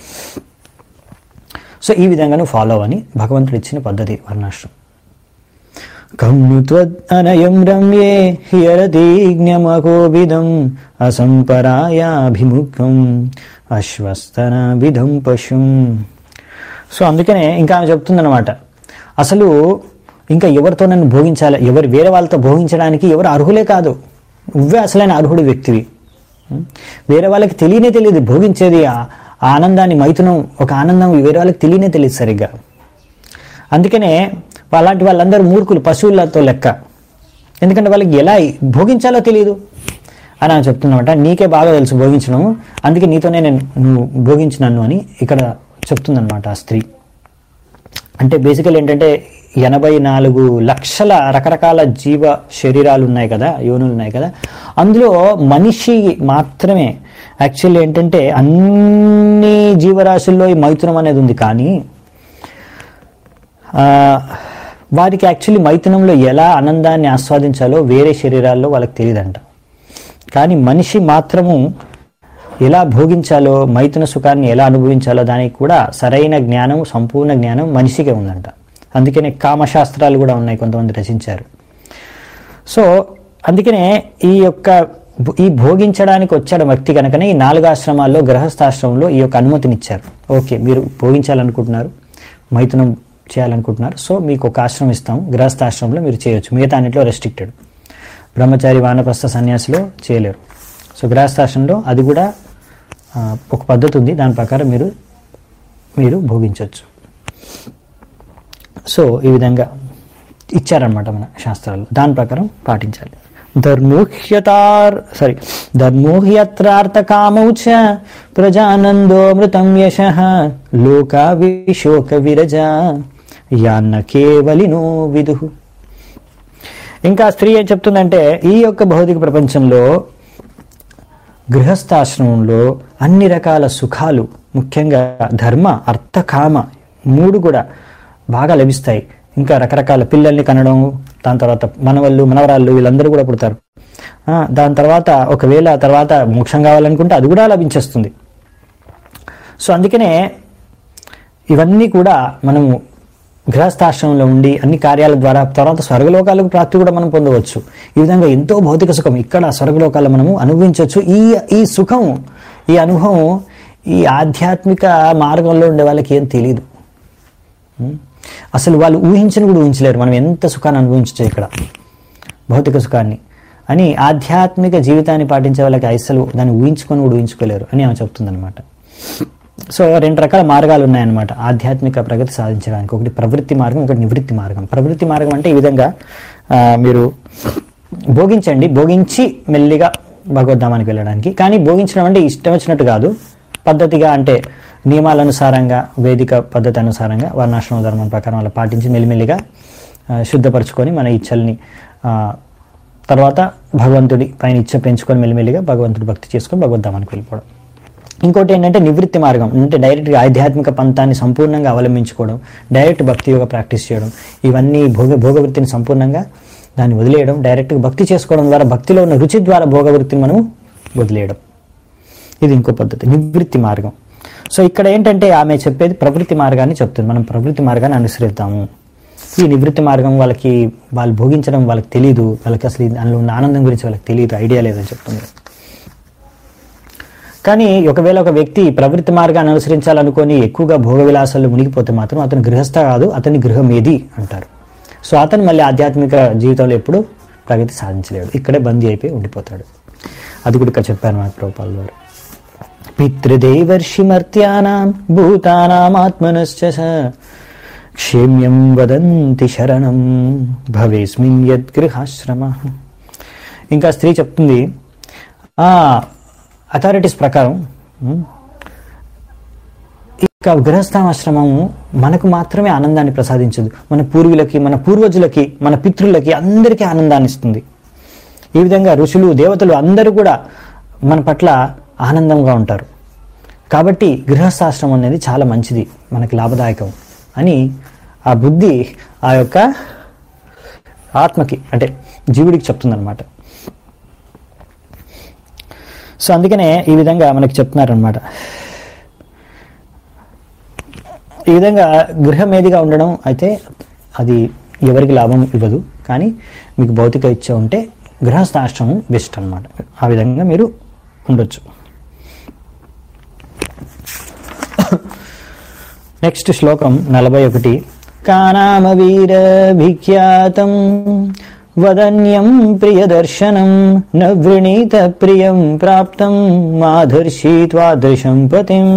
సో ఈ విధంగా నువ్వు ఫాలో అని భగవంతుడు ఇచ్చిన పద్ధతి వర్ణాశ్రమం కమ్ను త్వదనయం రమ్యే హియరదీజ్ఞమకోవిదం అసంపరాయాభిముఖం అశ్వస్తన విధం పశుం సో అందుకనే ఇంకా ఆమె చెప్తుందన్నమాట అసలు ఇంకా ఎవరితో నన్ను భోగించాలి ఎవరు వేరే వాళ్ళతో భోగించడానికి ఎవరు అర్హులే కాదు నువ్వే అసలైన అర్హుడి వ్యక్తివి ఉం? వేరే వాళ్ళకి తెలియనే తెలియదు భోగించేది ఆ ఆ ఆనందాన్ని మైథునం ఒక ఆనందం వేరే వాళ్ళకి తెలియనే తెలియదు సరిగ్గా అందుకనే అలాంటి వాళ్ళందరూ మూర్ఖులు పశువులతో లెక్క ఎందుకంటే వాళ్ళకి ఎలా భోగించాలో తెలియదు అని ఆమె చెప్తున్నమాట నీకే బాగా తెలుసు భోగించడం అందుకే నీతోనే నేను నువ్వు భోగించినాను అని ఇక్కడ చెప్తుందన్నమాట ఆ స్త్రీ అంటే బేసికల్ ఏంటంటే ఎనభై నాలుగు లక్షల రకరకాల జీవ శరీరాలు ఉన్నాయి కదా యోనులు ఉన్నాయి కదా అందులో మనిషి మాత్రమే యాక్చువల్లీ ఏంటంటే అన్ని జీవరాశుల్లో ఈ మైథునం అనేది ఉంది కానీ ఆ, వారికి యాక్చువల్లీ మైథునంలో ఎలా ఆనందాన్ని ఆస్వాదించాలో వేరే శరీరాల్లో వాళ్ళకి తెలియదంట కానీ మనిషి మాత్రము ఎలా భోగించాలో మైథున సుఖాన్ని ఎలా అనుభవించాలో దానికి కూడా సరైన జ్ఞానం సంపూర్ణ జ్ఞానం మనిషికే ఉందంట అందుకనే కామశాస్త్రాలు కూడా ఉన్నాయి కొంతమంది రచించారు సో అందుకనే ఈ యొక్క ఈ భోగించడానికి వచ్చాడు వ్యక్తి కనుకనే ఈ నాలుగు ఆశ్రమాల్లో గృహస్థాశ్రమంలో ఈ యొక్క అనుమతినిచ్చారు ఓకే మీరు భోగించాలనుకుంటున్నారు మైథునం చేయాలనుకుంటున్నారు సో మీకు ఒక ఆశ్రమం ఇస్తాం గృహస్థాశ్రమంలో మీరు చేయొచ్చు మిగతా అన్నింటిలో రెస్ట్రిక్టెడ్ బ్రహ్మచారి వానప్రస్థ సన్యాసిలో చేయలేరు సో గృహస్థాశ్రమంలో అది కూడా ఆ, ఒక పద్ధతి ఉంది దాని ప్రకారం మీరు మీరు భోగించవచ్చు సో ఈ విధంగా ఇచ్చారనమాట మన శాస్త్రాలు దాని ప్రకారం పాటించాలి ధర్మోహ్యతార్ సారీ ధర్మోహ్యత్రార్థకామౌ చ ప్రజానందోమృతం యశ లోకా విశోక విరజ యాన్న కేవలినో విదు ఇంకా స్త్రీ ఏం చెప్తుందంటే ఈ యొక్క భౌతిక ప్రపంచంలో గృహస్థాశ్రమంలో అన్ని రకాల సుఖాలు ముఖ్యంగా ధర్మ అర్థ కామ మూడు కూడా బాగా లభిస్తాయి ఇంకా రకరకాల పిల్లల్ని కనడం దాని తర్వాత మనవళ్ళు మనవరాళ్ళు వీళ్ళందరూ కూడా పుడతారు ఆ, దాని తర్వాత ఒకవేళ తర్వాత మోక్షం కావాలనుకుంటే అది కూడా లభించేస్తుంది సో అందుకనే ఇవన్నీ కూడా మనము గృహస్థాశ్రమంలో ఉండి అన్ని కార్యాల ద్వారా తర్వాత స్వర్గలోకాలకు ప్రాప్తి కూడా మనం పొందవచ్చు ఈ విధంగా ఎంతో భౌతిక సుఖం ఇక్కడ స్వర్గలోకాలు మనము అనుభవించవచ్చు ఈ ఈ సుఖం ఈ అనుభవం ఈ ఆధ్యాత్మిక మార్గంలో ఉండే వాళ్ళకి ఏం తెలియదు ఉం? అసలు వాళ్ళు ఊహించని కూడా ఊహించలేరు మనం ఎంత సుఖాన్ని అనుభవించచ్చు ఇక్కడ భౌతిక సుఖాన్ని అని ఆధ్యాత్మిక జీవితాన్ని పాటించే వాళ్ళకి అసలు దాన్ని ఊహించుకొని కూడా ఊహించుకోలేరు అని ఆమె చెప్తుందన్నమాట సో రెండు రకాల మార్గాలు ఉన్నాయన్నమాట ఆధ్యాత్మిక ప్రగతి సాధించడానికి ఒకటి ప్రవృత్తి మార్గం ఒకటి నివృత్తి మార్గం ప్రవృత్తి మార్గం అంటే ఈ విధంగా ఆ, మీరు భోగించండి భోగించి మెల్లిగా భగవద్ధామానికి వెళ్ళడానికి కానీ భోగించడం అంటే ఇష్టం వచ్చినట్టు కాదు పద్ధతిగా అంటే నియమాల అనుసారంగా వేదిక పద్ధతి అనుసారంగా వర్ణాశ్రమ ధర్మం ప్రకారం అలా పాటించి మెల్లిమెల్లిగా ఆ, శుద్ధపరచుకొని మన ఇచ్చల్ని ఆ, తర్వాత భగవంతుడి పైన ఇచ్చ పెంచుకొని మెల్లిమెల్లిగా భగవంతుడి భక్తి చేసుకొని భగవద్ధామానికి వెళ్ళిపోవడం ఇంకోటి ఏంటంటే నివృత్తి మార్గం అంటే డైరెక్ట్గా ఆధ్యాత్మిక పంతాన్ని సంపూర్ణంగా అవలంబించుకోవడం డైరెక్ట్ భక్తి యోగ ప్రాక్టీస్ చేయడం ఇవన్నీ భోగ భోగవృత్తిని సంపూర్ణంగా దాన్ని వదిలేయడం డైరెక్ట్గా భక్తి చేసుకోవడం ద్వారా భక్తిలో ఉన్న రుచి ద్వారా భోగవృత్తిని మనం వదిలేయడం ఇది ఇంకో పద్ధతి నివృత్తి మార్గం సో ఇక్కడ ఏంటంటే ఆమె చెప్పేది ప్రవృత్తి మార్గాన్ని చెప్తుంది మనం ప్రవృత్తి మార్గాన్ని అనుసరిద్దాము ఈ నివృత్తి మార్గం వాళ్ళకి వాళ్ళు భోగించడం వాళ్ళకి తెలియదు వాళ్ళకి అసలు దానిలో ఉన్న ఆనందం గురించి వాళ్ళకి తెలియదు ఐడియా లేదని చెప్తుంది కానీ ఒకవేళ ఒక వ్యక్తి ప్రవృత్తి మార్గాన్ని అనుసరించాలనుకొని ఎక్కువగా భోగ విలాసాల్లో మునిగిపోతే మాత్రం అతను గృహస్థ కాదు అతని గృహమేది అంటారు సో అతను మళ్ళీ ఆధ్యాత్మిక జీవితంలో ఎప్పుడు ప్రగతి సాధించలేడు ఇక్కడే బందీ అయిపోయి ఉండిపోతాడు అది కూడా ఇక్కడ చెప్పారు మన ప్రభుపాల్ వారు పితృదేవర్షిమర్త్యానాం భూతానామాత్మనశ్చ స క్షేమ్యం వదంతి శరణం భవేస్మిన్ యద్గృహాశ్రమ ఇంకా స్త్రీ చెప్తుంది ఆ అథారిటీస్ ప్రకారం ఉమ్, ఇక గృహస్థాశ్రమం మనకు మాత్రమే ఆనందాన్ని ప్రసాదించదు మన పూర్వీకులకి మన పూర్వజులకి మన పితృలకి అందరికీ ఆనందాన్ని ఇస్తుంది ఈ విధంగా ఋషులు దేవతలు అందరూ కూడా మన పట్ల ఆనందంగా ఉంటారు కాబట్టి గృహస్థాశ్రమం అనేది చాలా మంచిది మనకి లాభదాయకం అని ఆ బుద్ధి ఆ యొక్క ఆత్మకి అంటే జీవుడికి చెప్తుందన్నమాట సో అందుకనే ఈ విధంగా మనకి చెప్తున్నారనమాట ఈ విధంగా గృహమేదిగా ఉండడం అయితే అది ఎవరికి లాభం ఇవ్వదు కానీ మీకు భౌతిక ఇచ్చ ఉంటే గృహస్థాశ్రమం బెస్ట్ అన్నమాట ఆ విధంగా మీరు ఉండొచ్చు నెక్స్ట్ శ్లోకం నలభై ఒకటి కానామవీర విఖ్యాతం వదన్యం ప్రియదర్శనం న వృణీత ప్రియం ప్రాప్తం మాధర్షి త్వాదృశం పతిం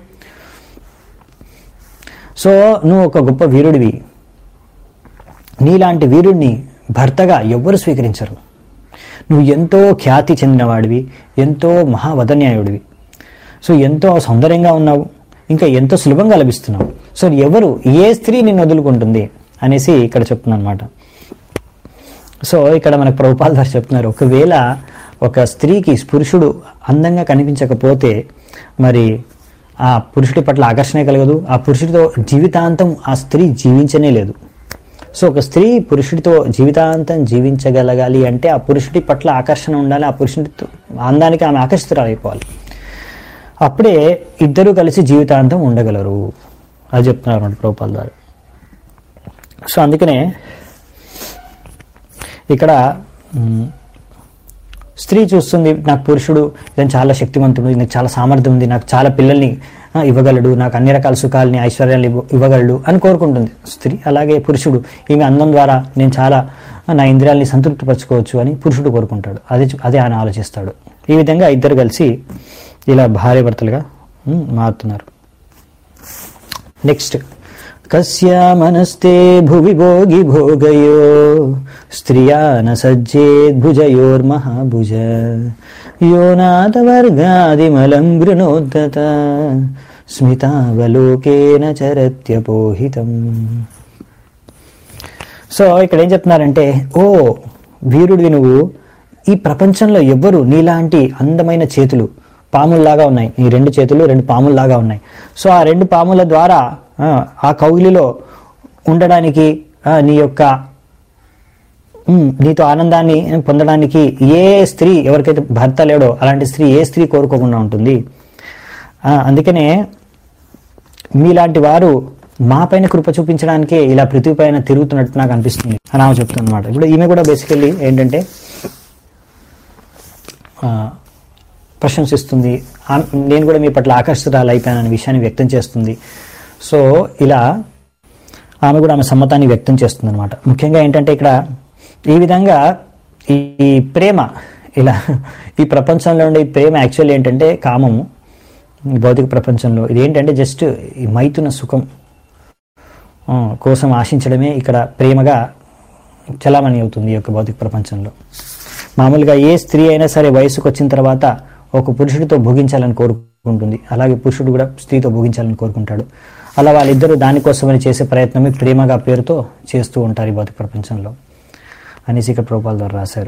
సో నువ్వు ఒక గొప్ప వీరుడివి నీలాంటి వీరుడిని భర్తగా ఎవ్వరు స్వీకరించరు నువ్వు ఎంతో ఖ్యాతి చెందినవాడివి ఎంతో మహావదన్యాయుడివి సో ఎంతో సౌందర్యంగా ఉన్నావు ఇంకా ఎంతో సులభంగా లభిస్తున్నావు సో ఎవరు ఏ స్త్రీ నిన్ను వదులుకుంటుంది అనేసి ఇక్కడ చెప్తున్నాను అనమాట సో ఇక్కడ మనకు ప్రభుపాల్ గారు చెప్తున్నారు ఒకవేళ ఒక స్త్రీకి పురుషుడు అందంగా కనిపించకపోతే మరి ఆ పురుషుడి పట్ల ఆకర్షణ కలగదు ఆ పురుషుడితో జీవితాంతం ఆ స్త్రీ జీవించనే లేదు సో ఒక స్త్రీ పురుషుడితో జీవితాంతం జీవించగలగాలి అంటే ఆ పురుషుడి పట్ల ఆకర్షణ ఉండాలి ఆ పురుషుడితో అందానికి ఆమె ఆకర్షితురాలైపోవాలి అప్పుడే ఇద్దరు కలిసి జీవితాంతం ఉండగలరు అది చెప్తున్నారు అన్నమాట ప్రభుపాల్ గారు సో అందుకనే ఇక్కడ మ్, స్త్రీ చూస్తుంది నాకు పురుషుడు ఇతను చాలా శక్తివంతుడు నాకు చాలా సామర్థ్యం ఉంది నాకు చాలా పిల్లల్ని ఆ, ఇవ్వగలడు నాకు అన్ని రకాల సుఖాలని ఐశ్వర్యాలు ఇవ్వ- ఇవ్వగలడు అని కోరుకుంటుంది స్త్రీ అలాగే పురుషుడు ఈమె అందం ద్వారా నేను చాలా ఆ, నా ఇంద్రియాల్ని సంతృప్తిపరచుకోవచ్చు అని పురుషుడు కోరుకుంటాడు అదే అదే ఆయన ఆలోచిస్తాడు ఈ విధంగా ఇద్దరు కలిసి ఇలా భార్య భర్తలుగా మ్, మారుతున్నారు నెక్స్ట్ కస్యామనస్తే భువి భోగి భోగయో స్త్రియా న సజ్జేద్భుజయోర్మహాభుజ యో నాథవర్గాదిమలం గృణోద్దత స్మితావలోకేన చరత్యపోహితం సో ఇక్కడ ఏం చెప్తున్నారంటే ఓ వీరుడివి నువ్వు ఈ ప్రపంచంలో ఎవ్వరు నీలాంటి అందమైన చేతులు పాముల్లాగా ఉన్నాయి నీ రెండు చేతులు రెండు పాముల్లాగా ఉన్నాయి సో ఆ రెండు పాముల ద్వారా ఆ, ఆ కౌగిలిలో ఉండడానికి ఆ, నీ యొక్క ఉమ్, నీతో ఆనందాన్ని పొందడానికి ఏ స్త్రీ ఎవరికైతే భర్త లేడో అలాంటి స్త్రీ ఏ స్త్రీ కోరుకోకుండా ఉంటుంది ఆ, అందుకనే మీలాంటి వారు మా పైన కృప చూపించడానికే ఇలా పృథ్వీ పైన తిరుగుతున్నట్టు నాకు అనిపిస్తుంది అని ఆమె చెప్తుంది అనమాట ఇప్పుడు ఈమె కూడా బేసికల్లీ ఏంటంటే ఆ, ప్రశంసిస్తుంది ఆ- నేను కూడా మీ పట్ల ఆకర్షితురాలు అయిపోయాననే విషయాన్ని వ్యక్తం చేస్తుంది సో ఇలా ఆమె కూడా ఆమె సమ్మతాన్ని వ్యక్తం చేస్తుంది అనమాట ముఖ్యంగా ఏంటంటే ఇక్కడ ఈ విధంగా ఈ ఈ ప్రేమ ఇలా ఈ ప్రపంచంలో ఉండే ఈ ప్రేమ యాక్చువల్ ఏంటంటే కామము ఈ భౌతిక ప్రపంచంలో ఇది ఏంటంటే జస్ట్ ఈ మైతున సుఖం ఆ, కోసం ఆశించడమే ఇక్కడ ప్రేమగా చలామణి అవుతుంది ఈ యొక్క భౌతిక ప్రపంచంలో మామూలుగా ఏ స్త్రీ అయినా సరే వయసుకు వచ్చిన తర్వాత ఒక పురుషుడితో భోగించాలని కోరుకుంటుంది అలాగే పురుషుడు కూడా స్త్రీతో భోగించాలని కోరుకుంటాడు అలా వాళ్ళిద్దరూ దానికోసమని చేసే ప్రయత్నమే ప్రేమగా పేరుతో చేస్తూ ఉంటారు ఈ భౌతిక ప్రపంచంలో అనేసి ఇక్కడ ప్రోపాల ద్వారా రాశారు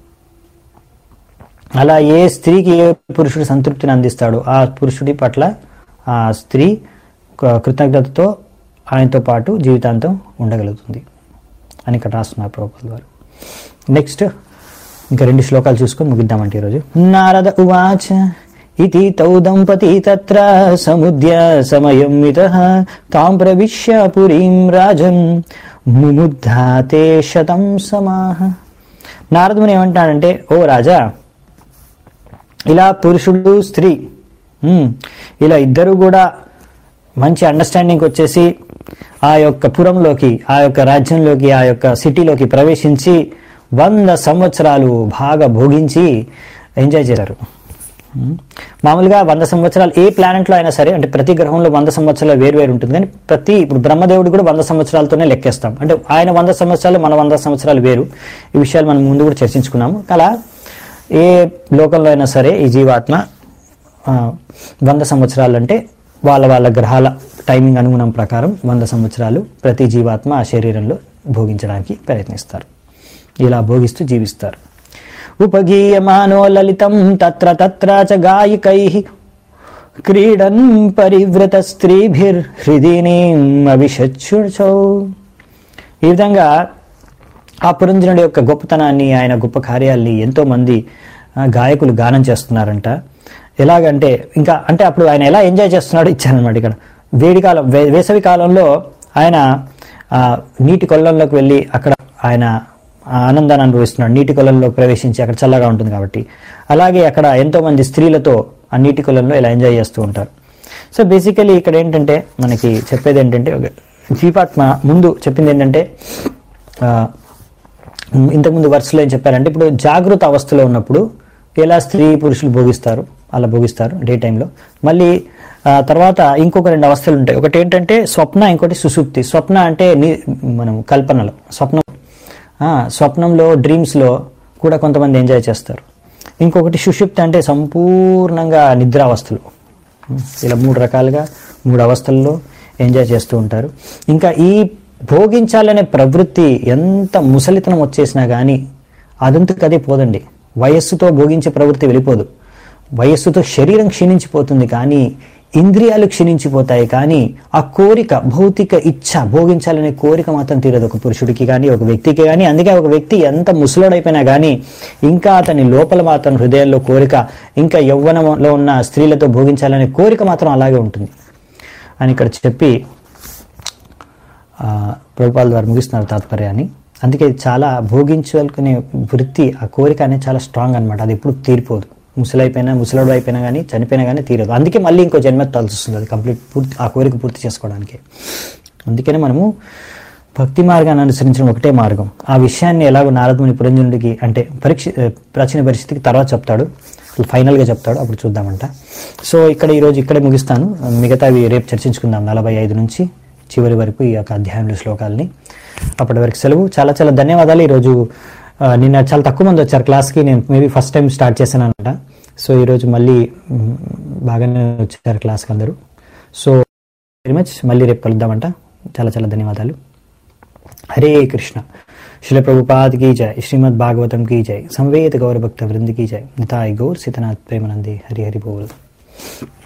అలా ఏ స్త్రీకి ఏ పురుషుడు సంతృప్తిని అందిస్తాడో ఆ పురుషుడి పట్ల ఆ స్త్రీ క- కృతజ్ఞతతో ఆయనతో పాటు జీవితాంతం ఉండగలుగుతుంది అని ఇక్కడ రాస్తున్నారు ప్రోపాల్ వారు నెక్స్ట్ ఇంకా రెండు శ్లోకాలు చూసుకొని ముగిద్దామంటే ఈరోజు నారద ఉవాచ ఇతి తౌ దంపతి తత్ర సముద్య సమయం మిత తాం ప్రవిశ్య పురీం రాజన్ ముముద్ధాతే శతం సమాహ నారదుని ఏమంటాడంటే ఓ రాజా ఇలా పురుషుడు స్త్రీ ఉమ్, ఇలా ఇద్దరు కూడా మంచి అండర్స్టాండింగ్ వచ్చేసి ఆ యొక్క పురంలోకి ఆ యొక్క రాజ్యంలోకి ఆ యొక్క సిటీలోకి ప్రవేశించి వంద సంవత్సరాలు బాగా భోగించి ఎంజాయ్ చేశారు ఉమ్, మామూలుగా వంద సంవత్సరాలు ఏ ప్లానెట్లో అయినా సరే అంటే ప్రతి గ్రహంలో వంద సంవత్సరాలు వేరు వేరు ఉంటుంది కానీ ప్రతి ఇప్పుడు బ్రహ్మదేవుడు కూడా వంద సంవత్సరాలతోనే లెక్కేస్తాం అంటే ఆయన వంద సంవత్సరాలు మన వంద సంవత్సరాలు వేరు ఈ విషయాలు మనం ముందు కూడా చర్చించుకున్నాము అలా ఏ లోకంలో అయినా సరే ఈ జీవాత్మ ఆ, వంద సంవత్సరాలు అంటే వాళ్ళ వాళ్ళ గ్రహాల టైమింగ్ అనుగుణం ప్రకారం వంద సంవత్సరాలు ప్రతి జీవాత్మ ఆ శరీరంలో భోగించడానికి ప్రయత్నిస్తారు ఇలా భోగిస్తూ జీవిస్తారు ఉపగీయమానో లలితం తత్ర తత్ర చ గాయకై క్రీడన్ పరివృత స్త్రీభిర్ హృదయనీం అవిషచ్చుచౌ ఈ విధంగా ఆ పురంజనుడి యొక్క గొప్పతనాన్ని ఆయన గొప్ప కార్యాల్ని ఎంతో మంది ఆ, గాయకులు గానం చేస్తున్నారంట ఎలాగంటే ఇంకా అంటే అప్పుడు ఆయన ఎలా ఎంజాయ్ చేస్తున్నాడో ఇచ్చారనమాట ఇక్కడ వేడి కాలం వే- వేసవి కాలంలో ఆయన ఆ, నీటి కొల్లంలోకి వెళ్ళి అక్కడ ఆయన ఆ ఆనందాన్ని అనుభవిస్తున్నాడు నీటి కొలంలో ప్రవేశించి అక్కడ చల్లగా ఉంటుంది కాబట్టి అలాగే అక్కడ ఎంతో మంది స్త్రీలతో ఆ నీటి కొలంలో ఇలా ఎంజాయ్ చేస్తూ ఉంటారు సో బేసికలీ ఇక్కడ ఏంటంటే మనకి చెప్పేది ఏంటంటే ఒక జీవాత్మ ముందు చెప్పింది ఏంటంటే ఆ, ఇంతకుముందు వర్స్లో ఏం చెప్పారంటే ఇప్పుడు జాగృత అవస్థలో ఉన్నప్పుడు ఎలా స్త్రీ పురుషులు భోగిస్తారు అలా భోగిస్తారు డే టైంలో మళ్ళీ ఆ, తర్వాత ఇంకొక రెండు అవస్థలు ఉంటాయి ఒకటి ఏంటంటే స్వప్న ఇంకోటి సుసుప్తి స్వప్న అంటే నీ మనం కల్పనలో స్వప్నం ఆ, స్వప్నంలో డ్రీమ్స్లో కూడా కొంతమంది ఎంజాయ్ చేస్తారు ఇంకొకటి సుషుప్తి అంటే సంపూర్ణంగా నిద్రావస్థలు ఇలా మూడు రకాలుగా మూడు అవస్థల్లో ఎంజాయ్ చేస్తూ ఉంటారు ఇంకా ఈ భోగించాలనే ప్రవృత్తి ఎంత ముసలితనం వచ్చేసినా కానీ అదంతకు అదే పోదండి వయస్సుతో భోగించే ప్రవృత్తి వెళ్ళిపోదు వయస్సుతో శరీరం క్షీణించిపోతుంది కానీ ఇంద్రియాలు క్షీణించిపోతాయి కానీ ఆ కోరిక భౌతిక ఇచ్ఛ భోగించాలనే కోరిక మాత్రం తీరదు ఒక పురుషుడికి కానీ ఒక వ్యక్తికి కానీ అందుకే ఒక వ్యక్తి ఎంత ముసలుడైపోయినా కానీ ఇంకా అతని లోపల మాత్రం హృదయంలో కోరిక ఇంకా యవ్వనంలో ఉన్న స్త్రీలతో భోగించాలనే కోరిక మాత్రం అలాగే ఉంటుంది అని ఇక్కడ చెప్పి ఆ, ప్రభుపాల ద్వారా ముగిస్తున్నారు తాత్పర్యాన్ని అందుకే ఇది చాలా భోగించుకునే వృత్తి ఆ కోరిక అనేది చాలా స్ట్రాంగ్ అనమాట అది ఎప్పుడు తీరిపోదు ముసలైపోయినా ముసలాడు అయిపోయినా కానీ చనిపోయినా కానీ తీరదు అందుకే మళ్ళీ ఇంకో జన్మెత్తాల్సి వస్తుంది అది కంప్లీట్ పూర్తి ఆ కోరిక పూర్తి చేసుకోవడానికి అందుకనే మనము భక్తి మార్గాన్ని అనుసరించడం ఒకటే మార్గం ఆ విషయాన్ని ఎలాగో నారదముని పురంజనుడికి అంటే పరీక్ష ప్రాచీన పరిస్థితికి తర్వాత చెప్తాడు ఫైనల్గా చెప్తాడు అప్పుడు చూద్దామంట సో ఇక్కడ ఈరోజు ఇక్కడే ముగిస్తాను మిగతావి రేపు చర్చించుకుందాం నలభై ఐదు నుంచి చివరి వరకు ఈ యొక్క అధ్యాయంలో శ్లోకాలని అప్పటి వరకు సెలవు చాలా చాలా ధన్యవాదాలు ఈరోజు ఆ, నిన్న చాలా తక్కువ మంది వచ్చారు క్లాస్కి నేను మేబీ ఫస్ట్ టైం స్టార్ట్ చేశాను అనమాట సో ఈరోజు మళ్ళీ మ్, బాగానే వచ్చారు క్లాస్కి అందరూ సో వెరీ మచ్ మళ్ళీ రేపు కలుద్దామంట చాలా చాలా ధన్యవాదాలు హరే కృష్ణ శిల ప్రభుపాద్ की जय श्रीमद् भागवतम की जय संवेद गौर भक्त वृंद की जय निताय गौर सीतनाथ प्रेमानंदे हरि हरि बोल